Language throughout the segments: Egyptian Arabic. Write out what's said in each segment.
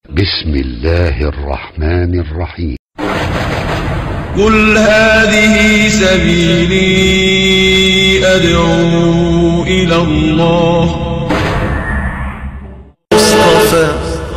بسم الله الرحمن الرحيم قل هذه سبيلي أدعو إلى الله مصطفى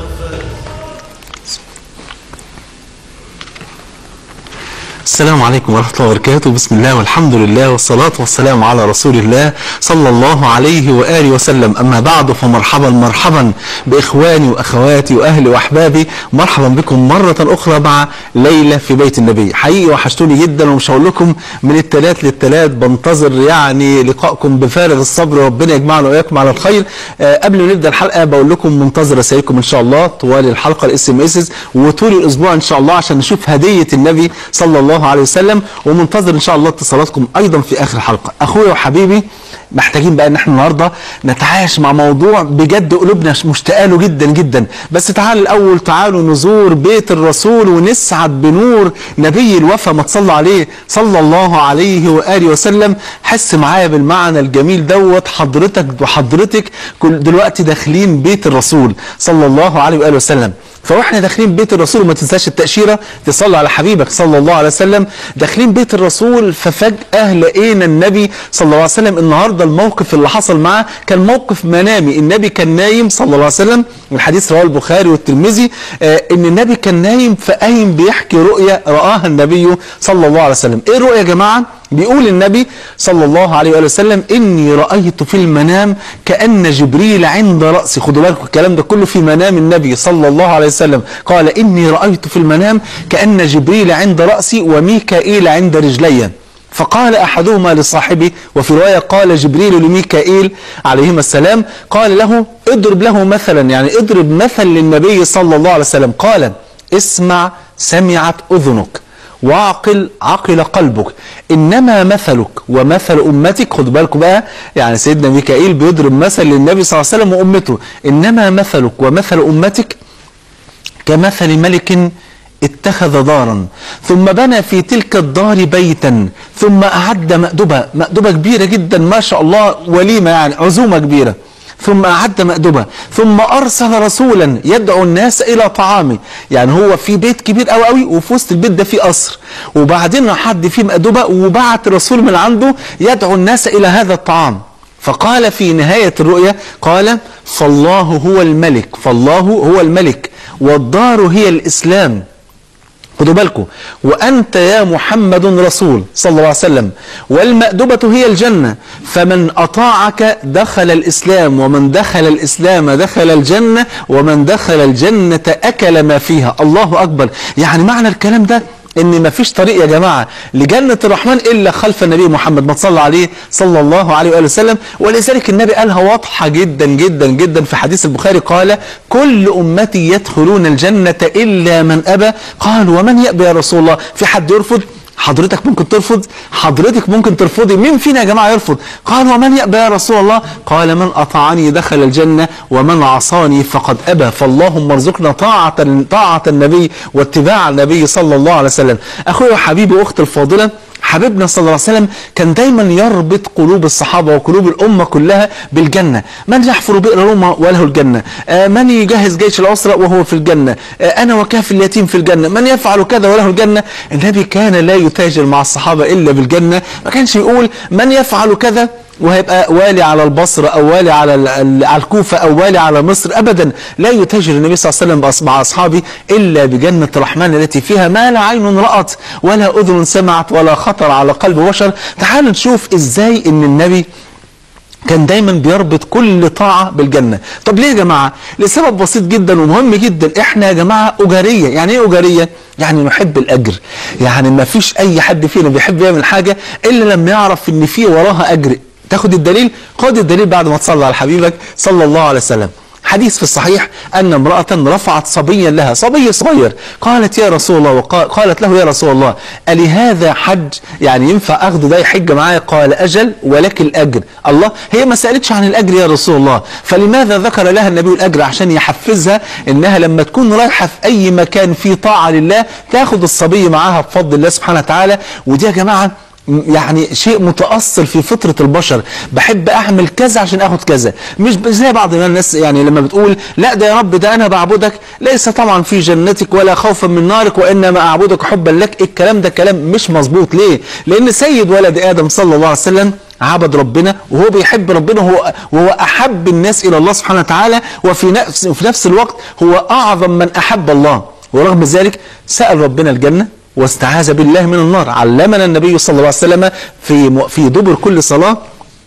السلام عليكم ورحمة الله وبركاته بسم الله والحمد لله والصلاة والسلام على رسول الله صلى الله عليه وآله وسلم أما بعد فمرحبا مرحبا بإخواني وأخواتي وأهلي وأحبابي مرحبا بكم مرة أخرى مع ليلة في بيت النبي حقيقي وحشتوني جدا ومش هقول لكم من التلات للتلات بنتظر يعني لقائكم بفارغ الصبر ربنا يجمعنا وإياكم على الخير آه قبل ما نبدأ الحلقة بقول لكم منتظر رسائلكم إن شاء الله طوال الحلقة الاس ام اس وطول الأسبوع إن شاء الله عشان نشوف هدية النبي صلى الله عليه وسلم ومنتظر ان شاء الله اتصالاتكم ايضا في اخر الحلقه اخويا وحبيبي محتاجين بقى ان احنا النهارده نتعايش مع موضوع بجد قلوبنا مشتاقه له جدا جدا بس تعالوا الاول تعالوا نزور بيت الرسول ونسعد بنور نبي الوفا ما تصلى عليه صلى الله عليه واله وسلم حس معايا بالمعنى الجميل دوت حضرتك وحضرتك كل دلوقتي داخلين بيت الرسول صلى الله عليه واله وسلم فواحنا داخلين بيت الرسول وما تنساش التأشيرة تصلي على حبيبك صلى الله عليه وسلم داخلين بيت الرسول ففجأة لقينا النبي صلى الله عليه وسلم النهاردة الموقف اللي حصل معاه كان موقف منامي النبي كان نايم صلى الله عليه وسلم الحديث رواه البخاري والترمذي آه ان النبي كان نايم فقايم بيحكي رؤيا رآها النبي صلى الله عليه وسلم ايه الرؤيا يا جماعة بيقول النبي صلى الله عليه وآله وسلم إني رأيت في المنام كأن جبريل عند رأسي خدوا بالكم الكلام ده كله في منام النبي صلى الله عليه وسلم قال إني رأيت في المنام كأن جبريل عند رأسي وميكائيل عند رجلي فقال أحدهما لصاحبه وفي رواية قال جبريل لميكائيل عليهما السلام قال له اضرب له مثلا يعني اضرب مثل للنبي صلى الله عليه وسلم قال اسمع سمعت أذنك واعقل عقل قلبك انما مثلك ومثل امتك خد بالكم بقى يعني سيدنا ميكائيل بيضرب مثل للنبي صلى الله عليه وسلم وامته انما مثلك ومثل امتك كمثل ملك اتخذ دارا ثم بنى في تلك الدار بيتا ثم أعد مأدبة مأدبة كبيرة جدا ما شاء الله وليمة يعني عزومة كبيرة ثم أعد مأدبة ثم أرسل رسولا يدعو الناس إلى طعامه يعني هو في بيت كبير قوي قوي وفي وسط البيت ده في قصر وبعدين حد فيه مأدبة وبعت رسول من عنده يدعو الناس إلى هذا الطعام فقال في نهاية الرؤيا قال فالله هو الملك فالله هو الملك والدار هي الإسلام خدوا بالكم وأنت يا محمد رسول صلى الله عليه وسلم والمأدبة هي الجنة فمن أطاعك دخل الإسلام ومن دخل الإسلام دخل الجنة ومن دخل الجنة أكل ما فيها الله أكبر يعني معنى الكلام ده ان ما فيش طريق يا جماعة لجنة الرحمن الا خلف النبي محمد ما تصلى عليه صلى الله عليه وآله وسلم ولذلك النبي قالها واضحة جدا جدا جدا في حديث البخاري قال كل امتي يدخلون الجنة الا من ابى قال ومن يأبى يا رسول الله في حد يرفض حضرتك ممكن ترفض حضرتك ممكن ترفضي مين فينا يا جماعة يرفض قال ومن يأبى يا رسول الله قال من أطاعني دخل الجنة ومن عصاني فقد أبى فاللهم ارزقنا طاعة, طاعة النبي واتباع النبي صلى الله عليه وسلم أخوي وحبيبي وأختي الفاضلة حبيبنا صلى الله عليه وسلم كان دايما يربط قلوب الصحابة وقلوب الأمة كلها بالجنة من يحفر بئر روما وله الجنة آه من يجهز جيش العسرة وهو في الجنة آه أنا وكاف اليتيم في الجنة من يفعل كذا وله الجنة النبي كان لا يتاجر مع الصحابة إلا بالجنة ما كانش يقول من يفعل كذا وهيبقى والي على البصرة أو والي على على الكوفة أو والي على مصر أبدا لا يتاجر النبي صلى الله عليه وسلم مع أصحابه إلا بجنة الرحمن التي فيها ما لا عين رأت ولا أذن سمعت ولا خطر على قلب بشر تعالوا نشوف إزاي إن النبي كان دايما بيربط كل طاعة بالجنة طب ليه يا جماعة لسبب بسيط جدا ومهم جدا احنا يا جماعة أجارية يعني ايه أجارية يعني نحب الأجر يعني ما فيش أي حد فينا بيحب يعمل حاجة إلا لما يعرف إن في وراها أجر تاخد الدليل خد الدليل بعد ما تصلي على حبيبك صلى الله عليه وسلم حديث في الصحيح أن امرأة رفعت صبيا لها صبي صغير قالت يا رسول الله قالت له يا رسول الله ألي هذا حج يعني ينفع أخذ ده يحج معايا قال أجل ولك الأجر الله هي ما سألتش عن الأجر يا رسول الله فلماذا ذكر لها النبي الأجر عشان يحفزها إنها لما تكون رايحة في أي مكان فيه طاعة لله تاخد الصبي معاها بفضل الله سبحانه وتعالى ودي يا جماعة يعني شيء متأصل في فطرة البشر بحب أعمل كذا عشان أخد كذا مش ب- زي بعض الناس يعني لما بتقول لا ده يا رب ده أنا بعبدك ليس طبعا في جنتك ولا خوفا من نارك وإنما أعبدك حبا لك الكلام ده كلام مش مظبوط ليه لأن سيد ولد آدم صلى الله عليه وسلم عبد ربنا وهو بيحب ربنا وهو, وهو أحب الناس إلى الله سبحانه وتعالى وفي نفس, وفي نفس الوقت هو أعظم من أحب الله ورغم ذلك سأل ربنا الجنة واستعاذ بالله من النار علمنا النبي صلى الله عليه وسلم في في دبر كل صلاة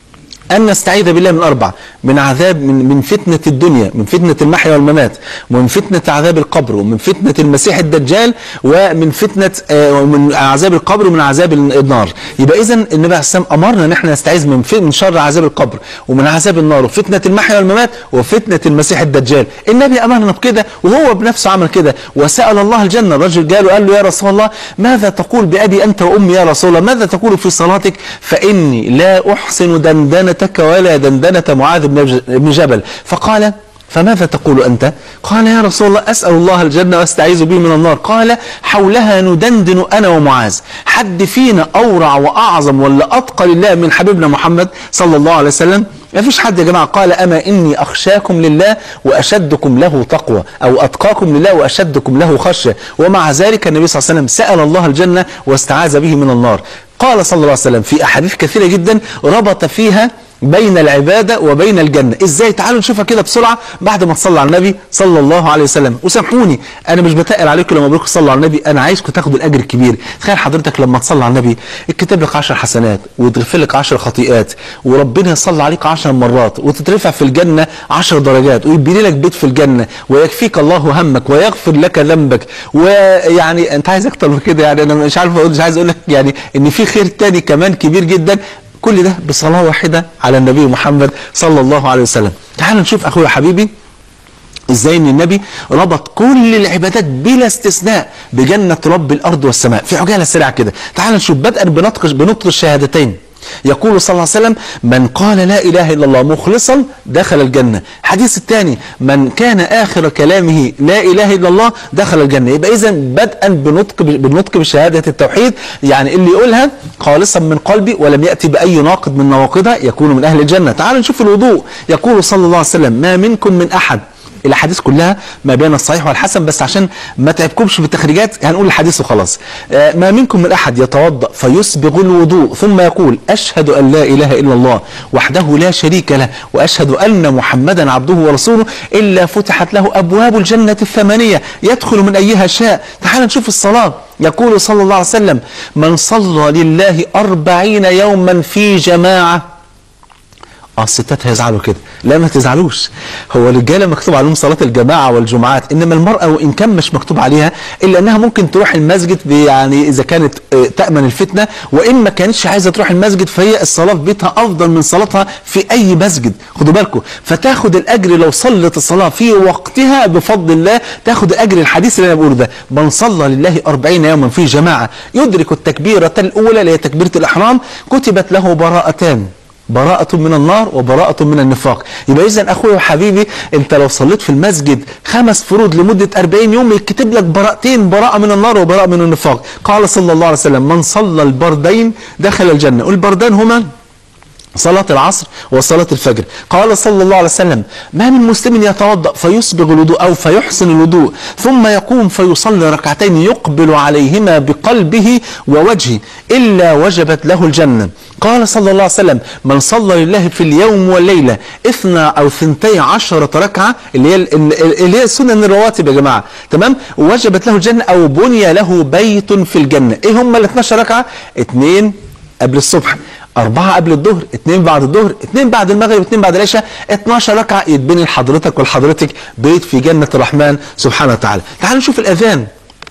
أن نستعيذ بالله من أربع من عذاب من, من فتنة الدنيا من فتنة المحيا والممات ومن فتنة عذاب القبر ومن فتنة المسيح الدجال ومن فتنة آه ومن عذاب القبر ومن عذاب النار يبقى إذا النبي عليه السلام أمرنا أن احنا نستعيذ من ف- من شر عذاب القبر ومن عذاب النار وفتنة المحيا والممات وفتنة المسيح الدجال النبي أمرنا بكده وهو بنفسه عمل كده وسأل الله الجنة الرجل قال له قال له يا رسول الله ماذا تقول بأبي أنت وأمي يا رسول الله ماذا تقول في صلاتك فإني لا أحسن دندنتك ولا دندنة معاذ بن ج- بن جبل فقال فماذا تقول أنت قال يا رسول الله أسأل الله الجنة واستعيذ به من النار قال حولها ندندن أنا ومعاذ حد فينا أورع وأعظم ولا أتقى لله من حبيبنا محمد صلى الله عليه وسلم ما فيش حد يا جماعة قال أما إني أخشاكم لله وأشدكم له تقوى أو أتقاكم لله وأشدكم له خشية ومع ذلك النبي صلى الله عليه وسلم سأل الله الجنة واستعاذ به من النار قال صلى الله عليه وسلم في أحاديث كثيرة جدا ربط فيها بين العبادة وبين الجنة ازاي تعالوا نشوفها كده بسرعة بعد ما تصلى على النبي صلى الله عليه وسلم وسامحوني انا مش بتقل عليكم لما بقول صلوا على النبي انا عايزكم تاخدوا الاجر الكبير تخيل حضرتك لما تصلي على النبي الكتاب لك 10 حسنات ويتغفر لك 10 خطيئات وربنا يصلي عليك 10 مرات وتترفع في الجنة 10 درجات ويبني لك بيت في الجنة ويكفيك الله همك ويغفر لك ذنبك ويعني انت عايز اكتر من كده يعني انا مش عارف اقول مش عايز اقول لك يعني ان في خير تاني كمان كبير جدا كل ده بصلاة واحدة على النبي محمد صلى الله عليه وسلم تعال نشوف أخويا حبيبي ازاي ان النبي ربط كل العبادات بلا استثناء بجنة رب الارض والسماء في عجالة سريعة كده تعال نشوف بدءا بنطق بنطق الشهادتين يقول صلى الله عليه وسلم من قال لا اله الا الله مخلصا دخل الجنه الحديث الثاني من كان اخر كلامه لا اله الا الله دخل الجنه يبقى اذا بدءا بنطق بالنطق بشهاده التوحيد يعني اللي يقولها خالصا من قلبي ولم ياتي باي ناقض من نواقضها يكون من اهل الجنه تعالوا نشوف الوضوء يقول صلى الله عليه وسلم ما منكم من احد الاحاديث كلها ما بين الصحيح والحسن بس عشان ما تعبكمش بالتخريجات هنقول الحديث وخلاص آه، ما منكم من احد يتوضا فيسبغ الوضوء ثم يقول اشهد ان لا اله الا الله وحده لا شريك له واشهد ان محمدا عبده ورسوله الا فتحت له ابواب الجنه الثمانيه يدخل من ايها شاء تعال نشوف الصلاه يقول صلى الله عليه وسلم من صلى لله أربعين يوما في جماعه اه الستات هيزعلوا كده لا ما تزعلوش هو الرجاله مكتوب عليهم صلاه الجماعه والجمعات انما المراه وان كان مش مكتوب عليها الا انها ممكن تروح المسجد ب- يعني اذا كانت آه، تامن الفتنه وان ما كانتش عايزه تروح المسجد فهي الصلاه في بيتها افضل من صلاتها في اي مسجد خدوا بالكم فتاخد الاجر لو صلت الصلاه في وقتها بفضل الله تاخد اجر الحديث اللي انا بقوله ده من صلى لله أربعين يوما في جماعه يدرك التكبيره الاولى اللي هي تكبيره الاحرام كتبت له براءتان براءة من النار وبراءة من النفاق يبقى إذا أخوي وحبيبي أنت لو صليت في المسجد خمس فروض لمدة 40 يوم يكتب لك براءتين براءة من النار وبراءة من النفاق قال صلى الله عليه وسلم من صلى البردين دخل الجنة والبردان هما صلاة العصر وصلاة الفجر قال صلى الله عليه وسلم ما من مسلم يتوضأ فيسبغ الوضوء أو فيحسن الوضوء ثم يقوم فيصلي ركعتين يقبل عليهما بقلبه ووجهه إلا وجبت له الجنة قال صلى الله عليه وسلم من صلى لله في اليوم والليلة اثنى أو ثنتي عشرة ركعة اللي هي اللي هي سنن الرواتب يا جماعة تمام وجبت له الجنة أو بني له بيت في الجنة إيه هم ال 12 ركعة اثنين قبل الصبح أربعة قبل الظهر اثنين بعد الظهر اثنين بعد المغرب اثنين بعد العشاء 12 ركعة يتبني لحضرتك ولحضرتك بيت في جنة الرحمن سبحانه وتعالى تعالوا نشوف الأذان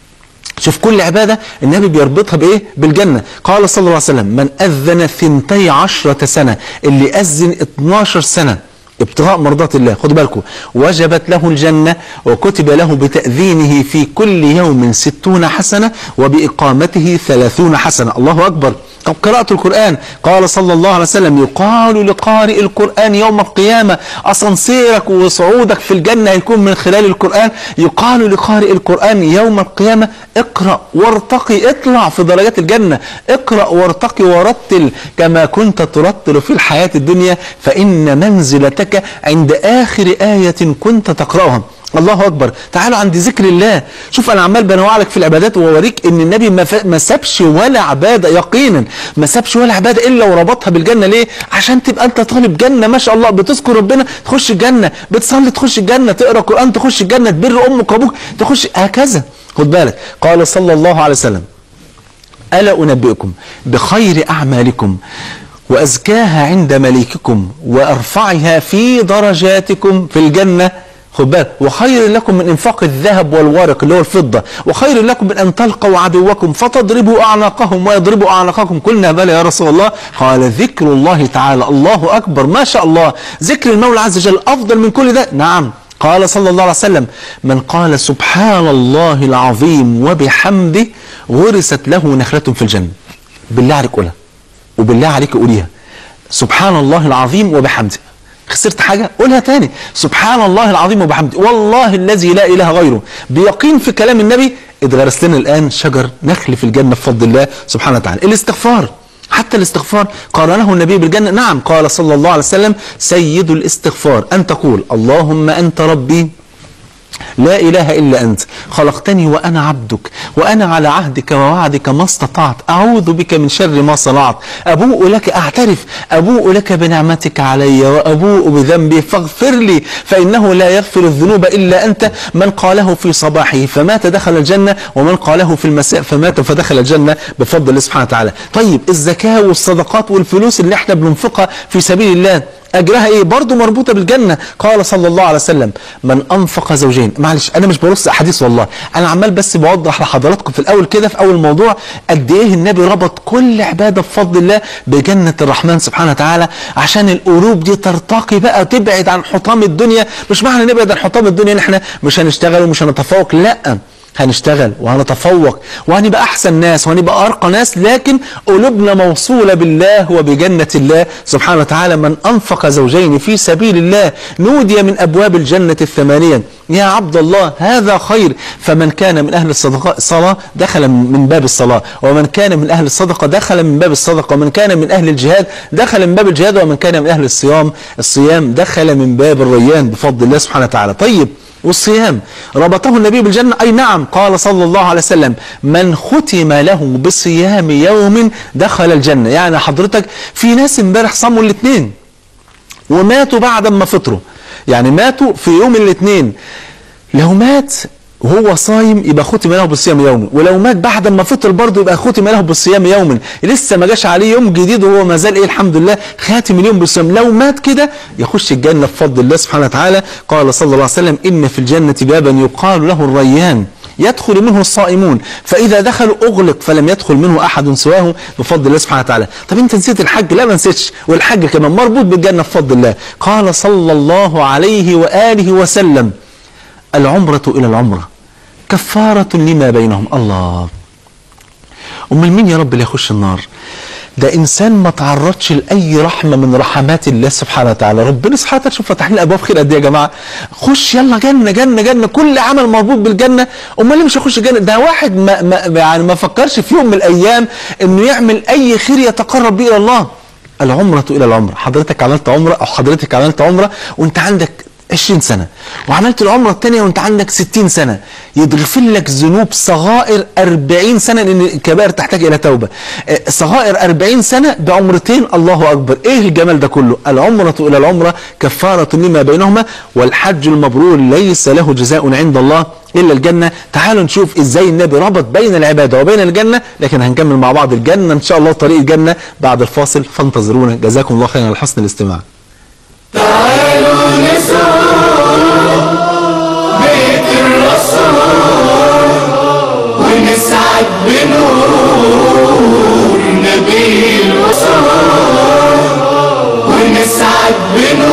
شوف كل عبادة النبي بيربطها بإيه بالجنة قال صلى الله عليه وسلم من أذن ثنتي عشرة سنة اللي أذن 12 سنة ابتغاء مرضات الله خدوا بالكم وجبت له الجنة وكتب له بتأذينه في كل يوم ستون حسنة وبإقامته ثلاثون حسنة الله أكبر طب قراءة القرآن قال صلى الله عليه وسلم يقال لقارئ القرآن يوم القيامة أسانسيرك وصعودك في الجنة هيكون من خلال القرآن يقال لقارئ القرآن يوم القيامة اقرأ وارتقي اطلع في درجات الجنة اقرأ وارتقي ورتل كما كنت ترتل في الحياة الدنيا فإن منزلتك عند آخر آية كنت تقرأها الله اكبر تعالوا عند ذكر الله شوف انا عمال بنوع لك في العبادات واوريك ان النبي ما, ف... ما سابش ولا عباده يقينا ما سابش ولا عباده الا وربطها بالجنه ليه عشان تبقى انت طالب جنه ما شاء الله بتذكر ربنا تخش الجنه بتصلي تخش الجنه تقرا قران تخش الجنه تبر امك وابوك تخش هكذا خد بالك قال صلى الله عليه وسلم الا انبئكم بخير اعمالكم وازكاها عند مليككم وارفعها في درجاتكم في الجنه خد بالك وخير لكم من انفاق الذهب والورق اللي هو الفضه وخير لكم من ان تلقوا عدوكم فتضربوا اعناقهم ويضربوا اعناقكم قلنا بلى يا رسول الله قال ذكر الله تعالى الله اكبر ما شاء الله ذكر المولى عز وجل افضل من كل ده نعم قال صلى الله عليه وسلم من قال سبحان الله العظيم وبحمده غرست له نخلة في الجنة بالله عليك قولها وبالله عليك قوليها سبحان الله العظيم وبحمده خسرت حاجة قولها تاني سبحان الله العظيم وبحمده والله الذي لا إله غيره بيقين في كلام النبي اتغرس لنا الآن شجر نخل في الجنة بفضل الله سبحانه وتعالى الاستغفار حتى الاستغفار قارنه النبي بالجنة نعم قال صلى الله عليه وسلم سيد الاستغفار أن تقول اللهم أنت ربي لا إله إلا أنت خلقتني وأنا عبدك وأنا على عهدك ووعدك ما استطعت أعوذ بك من شر ما صنعت أبوء لك أعترف أبوء لك بنعمتك علي وأبوء بذنبي فاغفر لي فإنه لا يغفر الذنوب إلا أنت من قاله في صباحه فمات دخل الجنة ومن قاله في المساء فمات فدخل الجنة بفضل الله سبحانه وتعالى طيب الزكاة والصدقات والفلوس اللي احنا بننفقها في سبيل الله اجرها ايه برضه مربوطه بالجنه قال صلى الله عليه وسلم من انفق زوجين معلش انا مش برص احاديث والله انا عمال بس بوضح لحضراتكم في الاول كده في اول موضوع قد ايه النبي ربط كل عباده بفضل الله بجنه الرحمن سبحانه وتعالى عشان القلوب دي ترتقي بقى تبعد عن حطام الدنيا مش معنى نبعد عن حطام الدنيا ان احنا مش هنشتغل ومش هنتفوق لا هنشتغل وهنتفوق وهنبقى احسن ناس وهنبقى ارقى ناس لكن قلوبنا موصوله بالله وبجنه الله سبحانه وتعالى من انفق زوجين في سبيل الله نودي من ابواب الجنه الثمانيه يا عبد الله هذا خير فمن كان من اهل الصدقه الصلاه دخل من باب الصلاه ومن كان من اهل الصدقه دخل من باب الصدقه ومن كان من اهل الجهاد دخل من باب الجهاد ومن كان من اهل الصيام الصيام دخل من باب الريان بفضل الله سبحانه وتعالى طيب والصيام ربطه النبي بالجنة أي نعم قال صلى الله عليه وسلم من ختم له بصيام يوم دخل الجنة يعني حضرتك في ناس امبارح صاموا الاثنين وماتوا بعد ما فطروا يعني ماتوا في يوم الاثنين لو مات وهو صايم يبقى ختم له بالصيام يومي ولو مات بعد ما فطر برضه يبقى ختم له بالصيام يوما لسه ما جاش عليه يوم جديد وهو ما زال ايه الحمد لله خاتم اليوم بالصيام لو مات كده يخش الجنه بفضل الله سبحانه وتعالى قال صلى الله عليه وسلم ان في الجنه بابا يقال له الريان يدخل منه الصائمون فإذا دخلوا أغلق فلم يدخل منه أحد سواه بفضل الله سبحانه وتعالى طب أنت نسيت الحج لا ما نسيتش والحج كمان مربوط بالجنة بفضل الله قال صلى الله عليه وآله وسلم العمرة إلى العمرة كفارة لما بينهم الله أمال مين يا رب اللي يخش النار ده إنسان ما تعرضش لأي رحمة من رحمات الله سبحانه وتعالى ربنا سبحانه وتعالى شوف فتح لنا أبواب خير قد إيه يا جماعة خش يلا جنة جنة جنة كل عمل مربوط بالجنة أمال ليه مش هيخش الجنة ده واحد ما, ما يعني ما فكرش في يوم من الأيام إنه يعمل أي خير يتقرب به إلى الله العمرة إلى العمرة حضرتك عملت عمرة أو حضرتك عملت عمرة وأنت عندك 20 سنة وعملت العمرة الثانية وانت عندك 60 سنة يتغفر لك ذنوب صغائر 40 سنة لأن الكبائر تحتاج إلى توبة صغائر 40 سنة بعمرتين الله أكبر إيه الجمال ده كله العمرة إلى العمرة كفارة لما بينهما والحج المبرور ليس له جزاء عند الله إلا الجنة تعالوا نشوف إزاي النبي ربط بين العبادة وبين الجنة لكن هنكمل مع بعض الجنة إن شاء الله طريق الجنة بعد الفاصل فانتظرونا جزاكم الله خيرا على حسن الاستماع تعالوا نزور بيت الرسول ونسعد بنور نبي الوصول ونسعد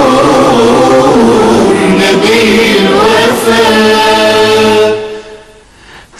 بنور نبي الوفاء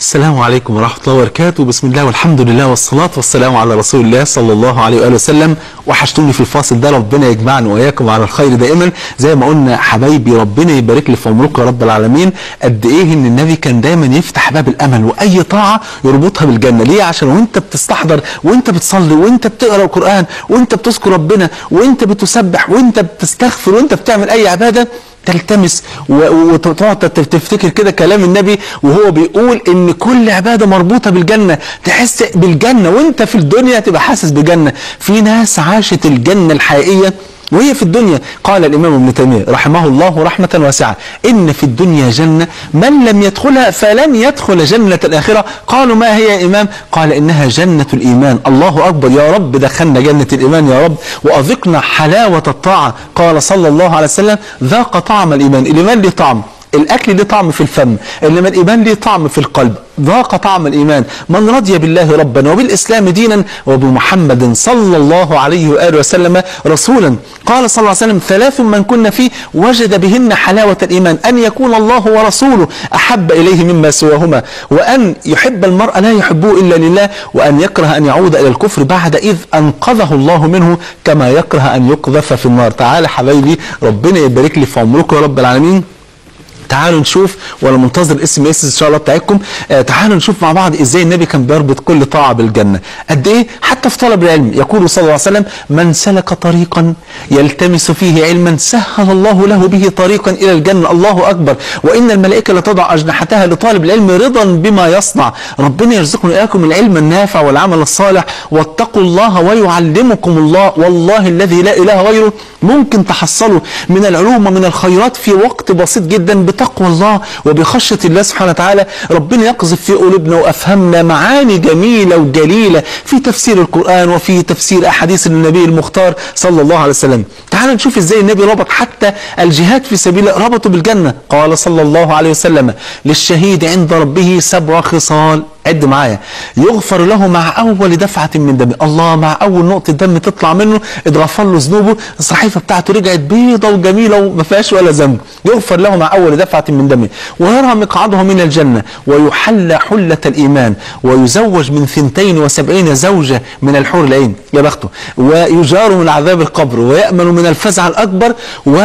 السلام عليكم ورحمة الله وبركاته بسم الله والحمد لله والصلاة والسلام على رسول الله صلى الله عليه وآله وسلم وحشتوني في الفاصل ده ربنا يجمعنا وإياكم على الخير دائما زي ما قلنا حبايبي ربنا يبارك لي في عمركم يا رب العالمين قد إيه إن النبي كان دايما يفتح باب الأمل وأي طاعة يربطها بالجنة ليه عشان وأنت بتستحضر وأنت بتصلي وأنت بتقرأ القرآن وأنت بتذكر ربنا وأنت بتسبح وأنت بتستغفر وأنت بتعمل أي عبادة تلتمس و- وتقعد تف- تفتكر كده كلام النبي وهو بيقول ان كل عباده مربوطه بالجنه تحس بالجنه وانت في الدنيا تبقى حاسس بجنه في ناس عاشت الجنه الحقيقيه وهي في الدنيا قال الامام ابن تيميه رحمه الله رحمه واسعه ان في الدنيا جنه من لم يدخلها فلن يدخل جنه الاخره قالوا ما هي يا امام قال انها جنه الايمان الله اكبر يا رب دخلنا جنه الايمان يا رب واذقنا حلاوه الطاعه قال صلى الله عليه وسلم ذاق طعم الايمان الايمان ليه طعم الاكل ليه طعم في الفم انما الايمان ليه طعم في القلب ذاق طعم الايمان من رضي بالله ربا وبالاسلام دينا وبمحمد صلى الله عليه واله وسلم رسولا قال صلى الله عليه وسلم ثلاث من كن فيه وجد بهن حلاوه الايمان ان يكون الله ورسوله احب اليه مما سواهما وان يحب المرء لا يحبه الا لله وان يكره ان يعود الى الكفر بعد اذ انقذه الله منه كما يكره ان يقذف في النار تعالى حبايبي ربنا يبارك لي في عمركم يا رب العالمين تعالوا نشوف وانا منتظر اس ام اس ان شاء الله بتاعتكم آه تعالوا نشوف مع بعض ازاي النبي كان بيربط كل طاعه بالجنه قد ايه حتى في طلب العلم يقول صلى الله عليه وسلم من سلك طريقا يلتمس فيه علما سهل الله له به طريقا الى الجنه الله اكبر وان الملائكه لتضع اجنحتها لطالب العلم رضا بما يصنع ربنا يرزقنا اياكم العلم النافع والعمل الصالح واتقوا الله ويعلمكم الله والله الذي لا اله غيره ممكن تحصلوا من العلوم ومن الخيرات في وقت بسيط جدا بتقوى الله وبخشية الله سبحانه وتعالى ربنا يقذف في قلوبنا وأفهمنا معاني جميلة وجليلة في تفسير القرآن وفي تفسير أحاديث النبي المختار صلى الله عليه وسلم تعال نشوف ازاي النبي ربط حتى الجهاد في سبيل الله ربطه بالجنة قال صلى الله عليه وسلم للشهيد عند ربه سبع خصال عد معايا يغفر له مع اول دفعه من دم الله مع اول نقطه دم تطلع منه اتغفر له ذنوبه الصحيفه بتاعته رجعت بيضه وجميله وما فيهاش ولا ذنب يغفر له مع اول دفعه من دمه ويرى مقعده من الجنه ويحلى حله الايمان ويزوج من ثنتين وسبعين زوجه من الحور العين يا بخته ويجار من عذاب القبر ويامن من الفزع الاكبر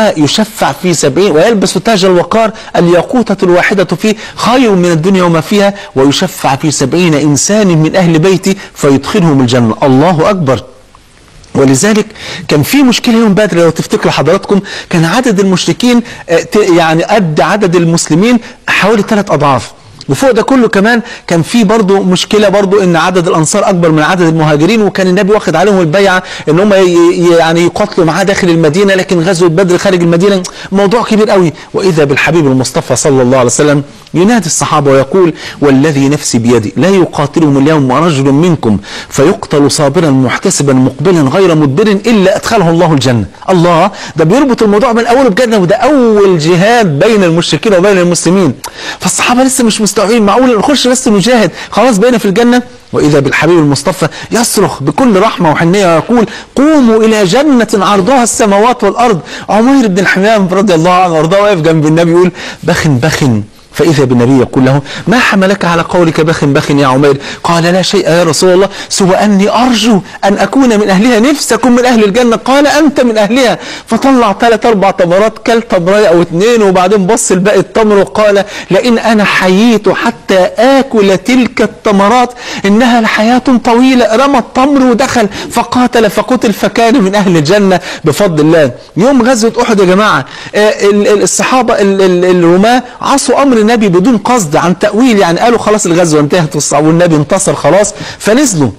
ويشفع في سبعين ويلبس تاج الوقار الياقوته الواحده فيه خير من الدنيا وما فيها ويشفع في سبعين إنسان من أهل بيتي فيدخلهم الجنة الله أكبر ولذلك كان في مشكلة يوم بدر لو تفتكروا حضراتكم كان عدد المشركين آه، ت- يعني قد عدد المسلمين حوالي ثلاث أضعاف وفوق ده كله كمان كان في برضه مشكله برضه ان عدد الانصار اكبر من عدد المهاجرين وكان النبي واخد عليهم البيعه ان هم ي- ي- يعني يقاتلوا معاه داخل المدينه لكن غزوه بدر خارج المدينه موضوع كبير قوي واذا بالحبيب المصطفى صلى الله عليه وسلم ينادي الصحابه ويقول والذي نفسي بيدي لا يقاتلهم اليوم رجل منكم فيقتل صابرا محتسبا مقبلا غير مدبر الا ادخله الله الجنه الله ده بيربط الموضوع من اوله بجد وده اول جهاد بين المشركين وبين المسلمين فالصحابه لسه مش مستوعبين معقول نخش بس نجاهد خلاص بقينا في الجنه واذا بالحبيب المصطفى يصرخ بكل رحمه وحنيه ويقول قوموا الى جنه عرضها السماوات والارض عمير بن الحمام رضي الله عنه وارضاه واقف جنب النبي يقول بخن بخن فإذا بالنبي يقول له ما حملك على قولك بخ بخ يا عمير قال لا شيء يا رسول الله سوى أني أرجو أن أكون من أهلها نفسي أكون من أهل الجنة قال أنت من أهلها فطلع ثلاث أربع تمرات كل تمراية أو اثنين وبعدين بص الباقي التمر وقال لئن أنا حييت حتى آكل تلك التمرات إنها لحياة طويلة رمى التمر ودخل فقاتل فقتل فكان من أهل الجنة بفضل الله يوم غزوة أحد يا جماعة آه، ال- ال- الصحابة ال- ال- الرماة عصوا أمر النبي بدون قصد عن تأويل يعني قالوا خلاص الغزوة انتهت والص- والنبي انتصر خلاص فنزلوا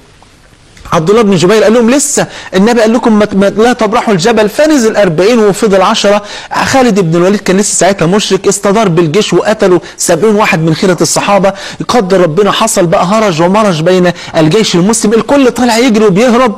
عبد الله بن جبير قال لهم لسه النبي قال لكم ما ما- لا تبرحوا الجبل فنزل 40 وفضل 10 خالد بن الوليد كان لسه ساعتها مشرك استدار بالجيش وقتلوا 70 واحد من خيرة الصحابة قدر ربنا حصل بقى هرج ومرج بين الجيش المسلم الكل طالع يجري وبيهرب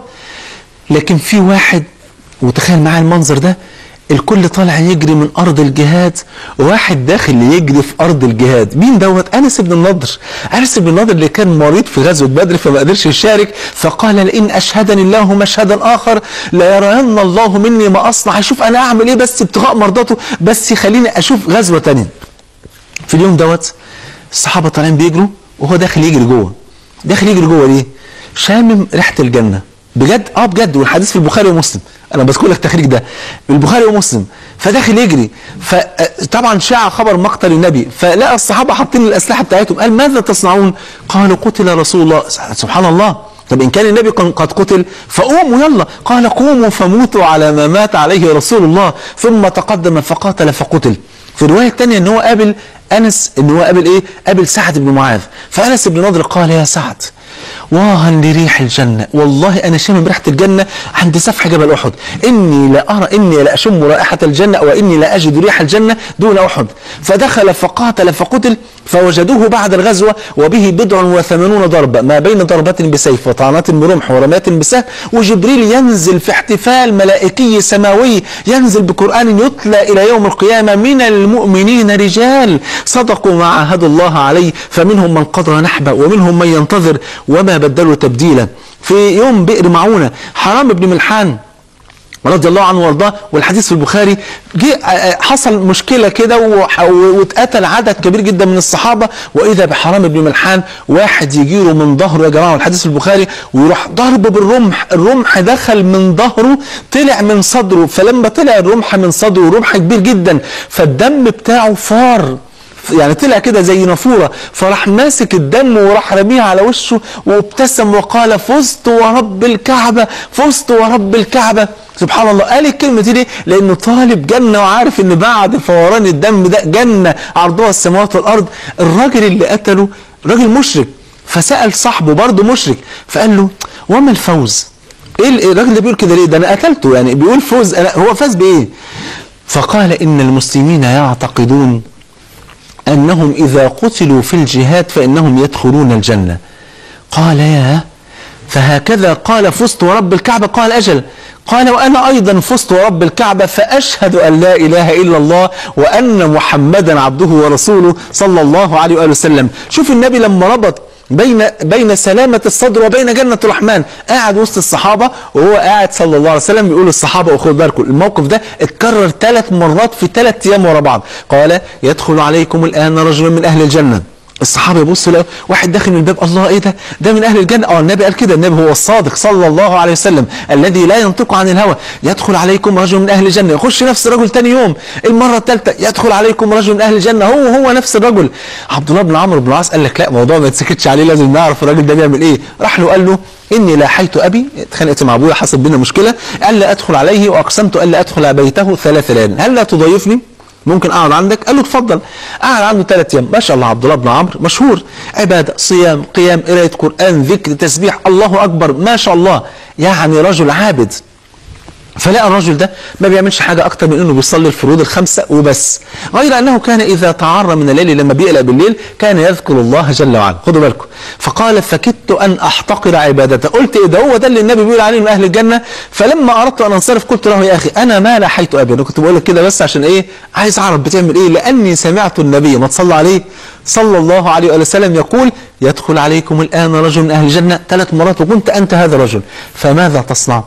لكن في واحد وتخيل معايا المنظر ده الكل طالع يجري من ارض الجهاد واحد داخل يجري في ارض الجهاد مين دوت انس بن النضر انس بن النضر اللي كان مريض في غزوه بدر فما قدرش يشارك فقال لئن اشهدني الله مشهدا اخر ليرين الله مني ما اصنع اشوف انا اعمل ايه بس ابتغاء مرضاته بس يخليني اشوف غزوه تانية في اليوم دوت الصحابه طالعين بيجروا وهو داخل يجري جوه داخل يجري جوه ليه شامم ريحه الجنه بجد اه بجد والحديث في البخاري ومسلم انا بذكر لك التخريج ده البخاري ومسلم فداخل يجري فطبعا شاع خبر مقتل النبي فلقى الصحابه حاطين الاسلحه بتاعتهم قال ماذا تصنعون قالوا قتل رسول الله سبحان الله طب ان كان النبي كان قد قتل فقوموا يلا قال قوموا فموتوا على ما مات عليه رسول الله ثم تقدم فقاتل فقتل في الروايه الثانيه ان هو قابل انس ان هو قابل ايه قابل سعد بن معاذ فانس بن نضر قال يا سعد واها لريح الجنة والله أنا شامم ريحة الجنة عند سفح جبل أحد إني لا أرى إني لا أشم رائحة الجنة وإني لا أجد ريح الجنة دون أحد فدخل فقاتل فقتل فوجدوه بعد الغزوة وبه بضع وثمانون ضربة ما بين ضربة بسيف وطعنات برمح ورمات بسهم وجبريل ينزل في احتفال ملائكي سماوي ينزل بقرآن يتلى إلى يوم القيامة من المؤمنين رجال صدقوا ما عاهدوا الله عليه فمنهم من قضى نحبه ومنهم من ينتظر وما بدلوا تبديلا في يوم بئر معونة حرام بن ملحان رضي الله عنه وارضاه والحديث في البخاري جه حصل مشكله كده واتقتل عدد كبير جدا من الصحابه واذا بحرام بن ملحان واحد يجي له من ظهره يا جماعه والحديث في البخاري ويروح ضربه بالرمح الرمح دخل من ظهره طلع من صدره فلما طلع الرمح من صدره رمح كبير جدا فالدم بتاعه فار يعني طلع كده زي نافوره فراح ماسك الدم وراح رميه على وشه وابتسم وقال فزت ورب الكعبه فزت ورب الكعبه سبحان الله قال الكلمه دي ليه؟ لانه طالب جنه وعارف ان بعد فوران الدم ده جنه عرضها السماوات والارض الراجل اللي قتله راجل مشرك فسال صاحبه برضه مشرك فقال له وما الفوز؟ ايه الراجل ده بيقول كده ليه؟ ده انا قتلته يعني بيقول فوز أنا هو فاز بايه؟ فقال ان المسلمين يعتقدون أنهم إذا قتلوا في الجهاد فإنهم يدخلون الجنة قال يا فهكذا قال فزت ورب الكعبة قال أجل قال وأنا أيضا فزت ورب الكعبة فأشهد أن لا إله إلا الله وأن محمدا عبده ورسوله صلى الله عليه وآله وسلم شوف النبي لما ربط بين بين سلامة الصدر وبين جنة الرحمن قاعد وسط الصحابة وهو قاعد صلى الله عليه وسلم بيقول للصحابة وخدوا بالكم الموقف ده اتكرر ثلاث مرات في ثلاث أيام ورا بعض قال يدخل عليكم الآن رجل من أهل الجنة الصحابه يبصوا لقوا واحد داخل من الباب الله ايه ده ده من اهل الجنه اه النبي قال كده النبي هو الصادق صلى الله عليه وسلم الذي لا ينطق عن الهوى يدخل عليكم رجل من اهل الجنه يخش نفس الرجل تاني يوم المره الثالثه يدخل عليكم رجل من اهل الجنه هو هو نفس الرجل عبد الله بن عمرو بن العاص قال لك لا موضوع ما يتسكتش عليه لازم نعرف الراجل ده بيعمل ايه راح له قال له اني لاحيت ابي اتخانقت مع ابويا حصل بينا مشكله قال لا ادخل عليه واقسمت الا ادخل بيته ثلاث ليال هل لا تضيفني ممكن اقعد عندك قال له اتفضل قعد عنده ثلاث ايام ما شاء الله عبد الله بن عمرو مشهور عباده صيام قيام قرايه قران ذكر تسبيح الله اكبر ما شاء الله يعني رجل عابد فلقى الرجل ده ما بيعملش حاجة أكتر من أنه بيصلي الفروض الخمسة وبس غير أنه كان إذا تعرى من الليل لما بيقلق بالليل كان يذكر الله جل وعلا خدوا بالكم فقال فكدت أن أحتقر عبادته قلت إيه ده هو ده اللي النبي بيقول عليه من أهل الجنة فلما أردت أن أنصرف قلت له يا أخي أنا ما لحيت أبي أنا كنت بقول لك كده بس عشان إيه عايز أعرف بتعمل إيه لأني سمعت النبي ما تصلى عليه صلى الله عليه وسلم يقول يدخل عليكم الآن رجل من أهل الجنة ثلاث مرات وكنت أنت هذا الرجل فماذا تصنع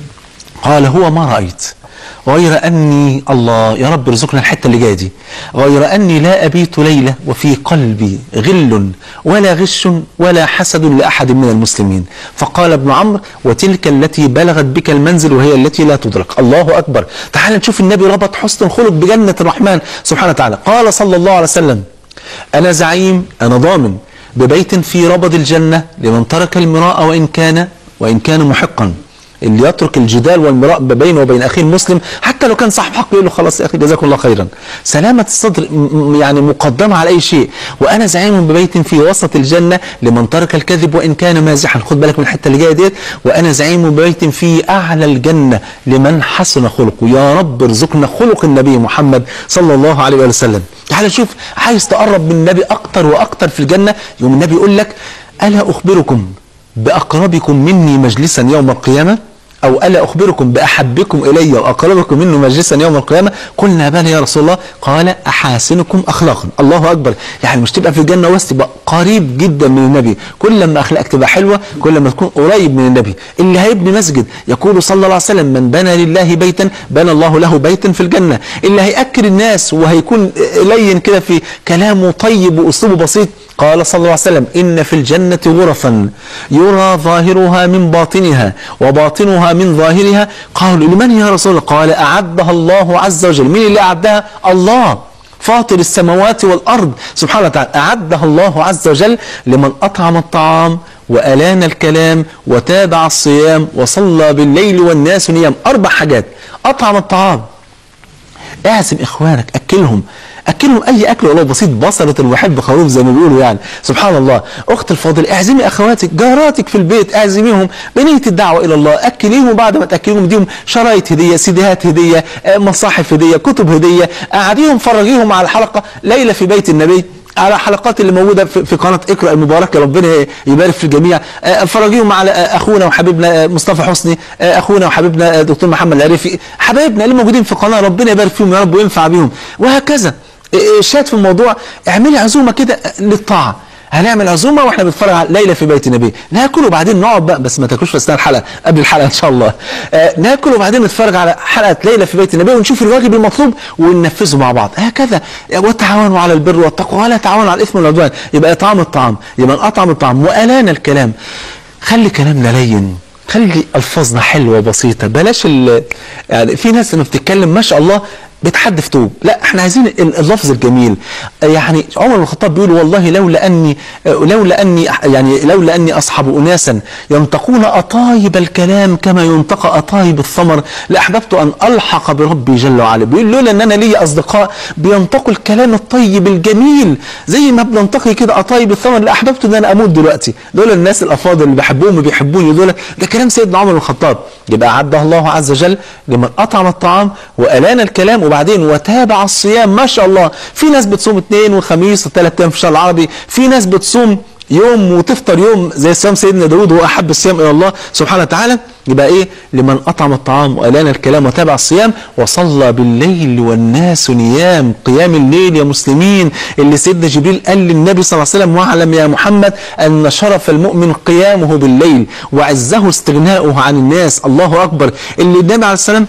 قال هو ما رأيت غير أني الله يا رب ارزقنا الحتة اللي جاية دي غير أني لا أبيت ليلة وفي قلبي غل ولا غش ولا حسد لأحد من المسلمين فقال ابن عمرو وتلك التي بلغت بك المنزل وهي التي لا تدرك الله أكبر تعال نشوف النبي ربط حسن الخلق بجنة الرحمن سبحانه وتعالى قال صلى الله عليه وسلم أنا زعيم أنا ضامن ببيت في ربض الجنة لمن ترك المراء وإن كان وإن كان محقا اللي يترك الجدال والمراء بينه وبين اخيه المسلم حتى لو كان صاحب حق يقول له خلاص يا اخي جزاكم الله خيرا سلامة الصدر يعني مقدمة على اي شيء وانا زعيم ببيت في وسط الجنة لمن ترك الكذب وان كان مازحا خد بالك من الحتة اللي جاية ديت وانا زعيم ببيت في اعلى الجنة لمن حسن خلقه يا رب ارزقنا خلق النبي محمد صلى الله عليه وسلم تعال شوف عايز تقرب من النبي اكتر واكتر في الجنة يوم النبي يقول لك الا اخبركم بأقربكم مني مجلسا يوم القيامة أو ألا أخبركم بأحبكم إلي وأقربكم منه مجلسا يوم القيامة قلنا بلى يا رسول الله قال أحاسنكم أخلاقا الله أكبر يعني مش تبقى في الجنة بس تبقى قريب جدا من النبي كل ما أخلاقك تبقى حلوة كل ما تكون قريب من النبي اللي هيبني مسجد يقول صلى الله عليه وسلم من بنى لله بيتا بنى الله له بيتا في الجنة اللي هيأكل الناس وهيكون لين كده في كلامه طيب وأسلوبه بسيط قال صلى الله عليه وسلم إن في الجنة غرفا يرى ظاهرها من باطنها وباطنها من ظاهرها قالوا لمن يا رسول الله قال أعدها الله عز وجل مين اللي أعدها الله فاطر السماوات والأرض سبحانه وتعالى أعدها الله عز وجل لمن أطعم الطعام وألان الكلام وتابع الصيام وصلى بالليل والناس نيام أربع حاجات أطعم الطعام اعزم اخوانك اكلهم اكلهم اي اكل ولو بسيط بصلة وحب خروف زي ما بيقولوا يعني سبحان الله اخت الفاضل اعزمي اخواتك جاراتك في البيت اعزميهم بنيه الدعوه الى الله اكليهم وبعد ما تاكليهم اديهم شرايط هديه سيديهات هديه آه، مصاحف هديه كتب هديه قعديهم فرجيهم على الحلقه ليله في بيت النبي على حلقات اللي موجوده في في قناه اقرا المباركه ربنا يبارك في الجميع آه، فرجيهم على آه، اخونا وحبيبنا آه، مصطفى حسني آه، اخونا وحبيبنا آه، دكتور محمد العريفي حبايبنا اللي موجودين في القناه ربنا يبارك فيهم يا رب وينفع بيهم وهكذا آه، آه، شات في الموضوع اعملي عزومه كده آه، للطاعه هنعمل عزومه واحنا بنتفرج على ليله في بيت النبي ناكل وبعدين نقعد بقى بس ما تاكلوش في اثناء الحلقه قبل الحلقه ان شاء الله آه ناكل وبعدين نتفرج على حلقه ليله في بيت النبي ونشوف الواجب المطلوب وننفذه مع بعض هكذا وتعاونوا على البر والتقوى ولا تعاونوا على الاثم والعدوان يبقى اطعام الطعام يبقى اطعم الطعام والان الكلام خلي كلامنا لين خلي الفاظنا حلوه وبسيطه بلاش ال- يعني في ناس لما بتتكلم ما شاء الله بتحدف توب لا احنا عايزين ال- اللفظ الجميل يعني عمر بن الخطاب بيقول والله لولا اني لولا اني يعني لولا اني اصحب اناسا ينطقون اطايب الكلام كما ينطق اطايب الثمر لاحببت ان الحق بربي جل وعلا بيقول لولا ان انا لي اصدقاء بينطقوا الكلام الطيب الجميل زي ما بننتقي كده اطايب الثمر لاحببت ان انا اموت دلوقتي دول الناس الافاضل اللي بحبهم وبيحبوني دول ده كلام سيدنا عمر بن الخطاب يبقى عدها الله عز وجل لمن اطعم الطعام والان الكلام وبعدين وتابع الصيام ما شاء الله في ناس بتصوم اثنين وخميس وثلاث ايام في الشهر العربي في ناس بتصوم يوم وتفطر يوم زي صيام سيدنا داود هو احب الصيام الى الله سبحانه وتعالى يبقى ايه لمن اطعم الطعام والان الكلام وتابع الصيام وصلى بالليل والناس نيام قيام الليل يا مسلمين اللي سيدنا جبريل قال للنبي صلى الله عليه وسلم واعلم يا محمد ان شرف المؤمن قيامه بالليل وعزه استغناؤه عن الناس الله اكبر اللي النبي عليه السلام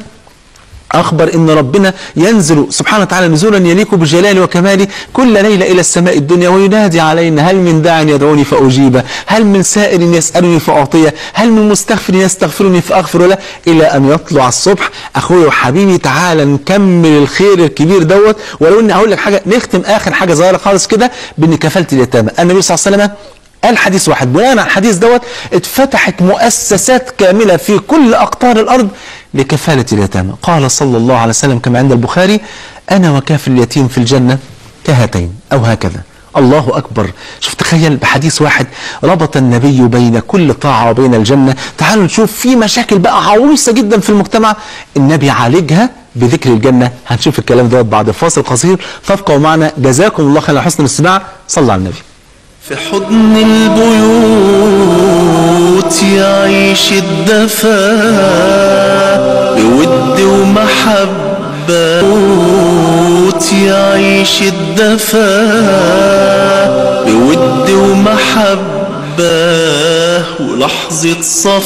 أخبر إن ربنا ينزل سبحانه وتعالى نزولا يليق بجلاله وكماله كل ليلة إلى السماء الدنيا وينادي علينا هل من داع يدعوني فأجيبه هل من سائل يسألني فأعطيه هل من مستغفر يستغفرني فأغفر له إلى أن يطلع الصبح أخوي وحبيبي تعالى نكمل الخير الكبير دوت ولو إني أقول لك حاجة نختم آخر حاجة صغيرة خالص كده بإن كفالة اليتامى النبي صلى الله عليه وسلم قال حديث واحد بناء على الحديث دوت اتفتحت مؤسسات كاملة في كل أقطار الأرض لكفالة اليتامى قال صلى الله عليه وسلم كما عند البخاري أنا وكافل اليتيم في الجنة كهاتين أو هكذا الله أكبر شوف تخيل بحديث واحد ربط النبي بين كل طاعة وبين الجنة تعالوا نشوف في مشاكل بقى عويصة جدا في المجتمع النبي عالجها بذكر الجنة هنشوف الكلام دوت بعد فاصل قصير فابقوا معنا جزاكم الله خير على حسن الاستماع صلى على النبي في حضن البيوت يعيش الدفا بود ومحبة بيوت يعيش الدفا بود ومحبة ولحظة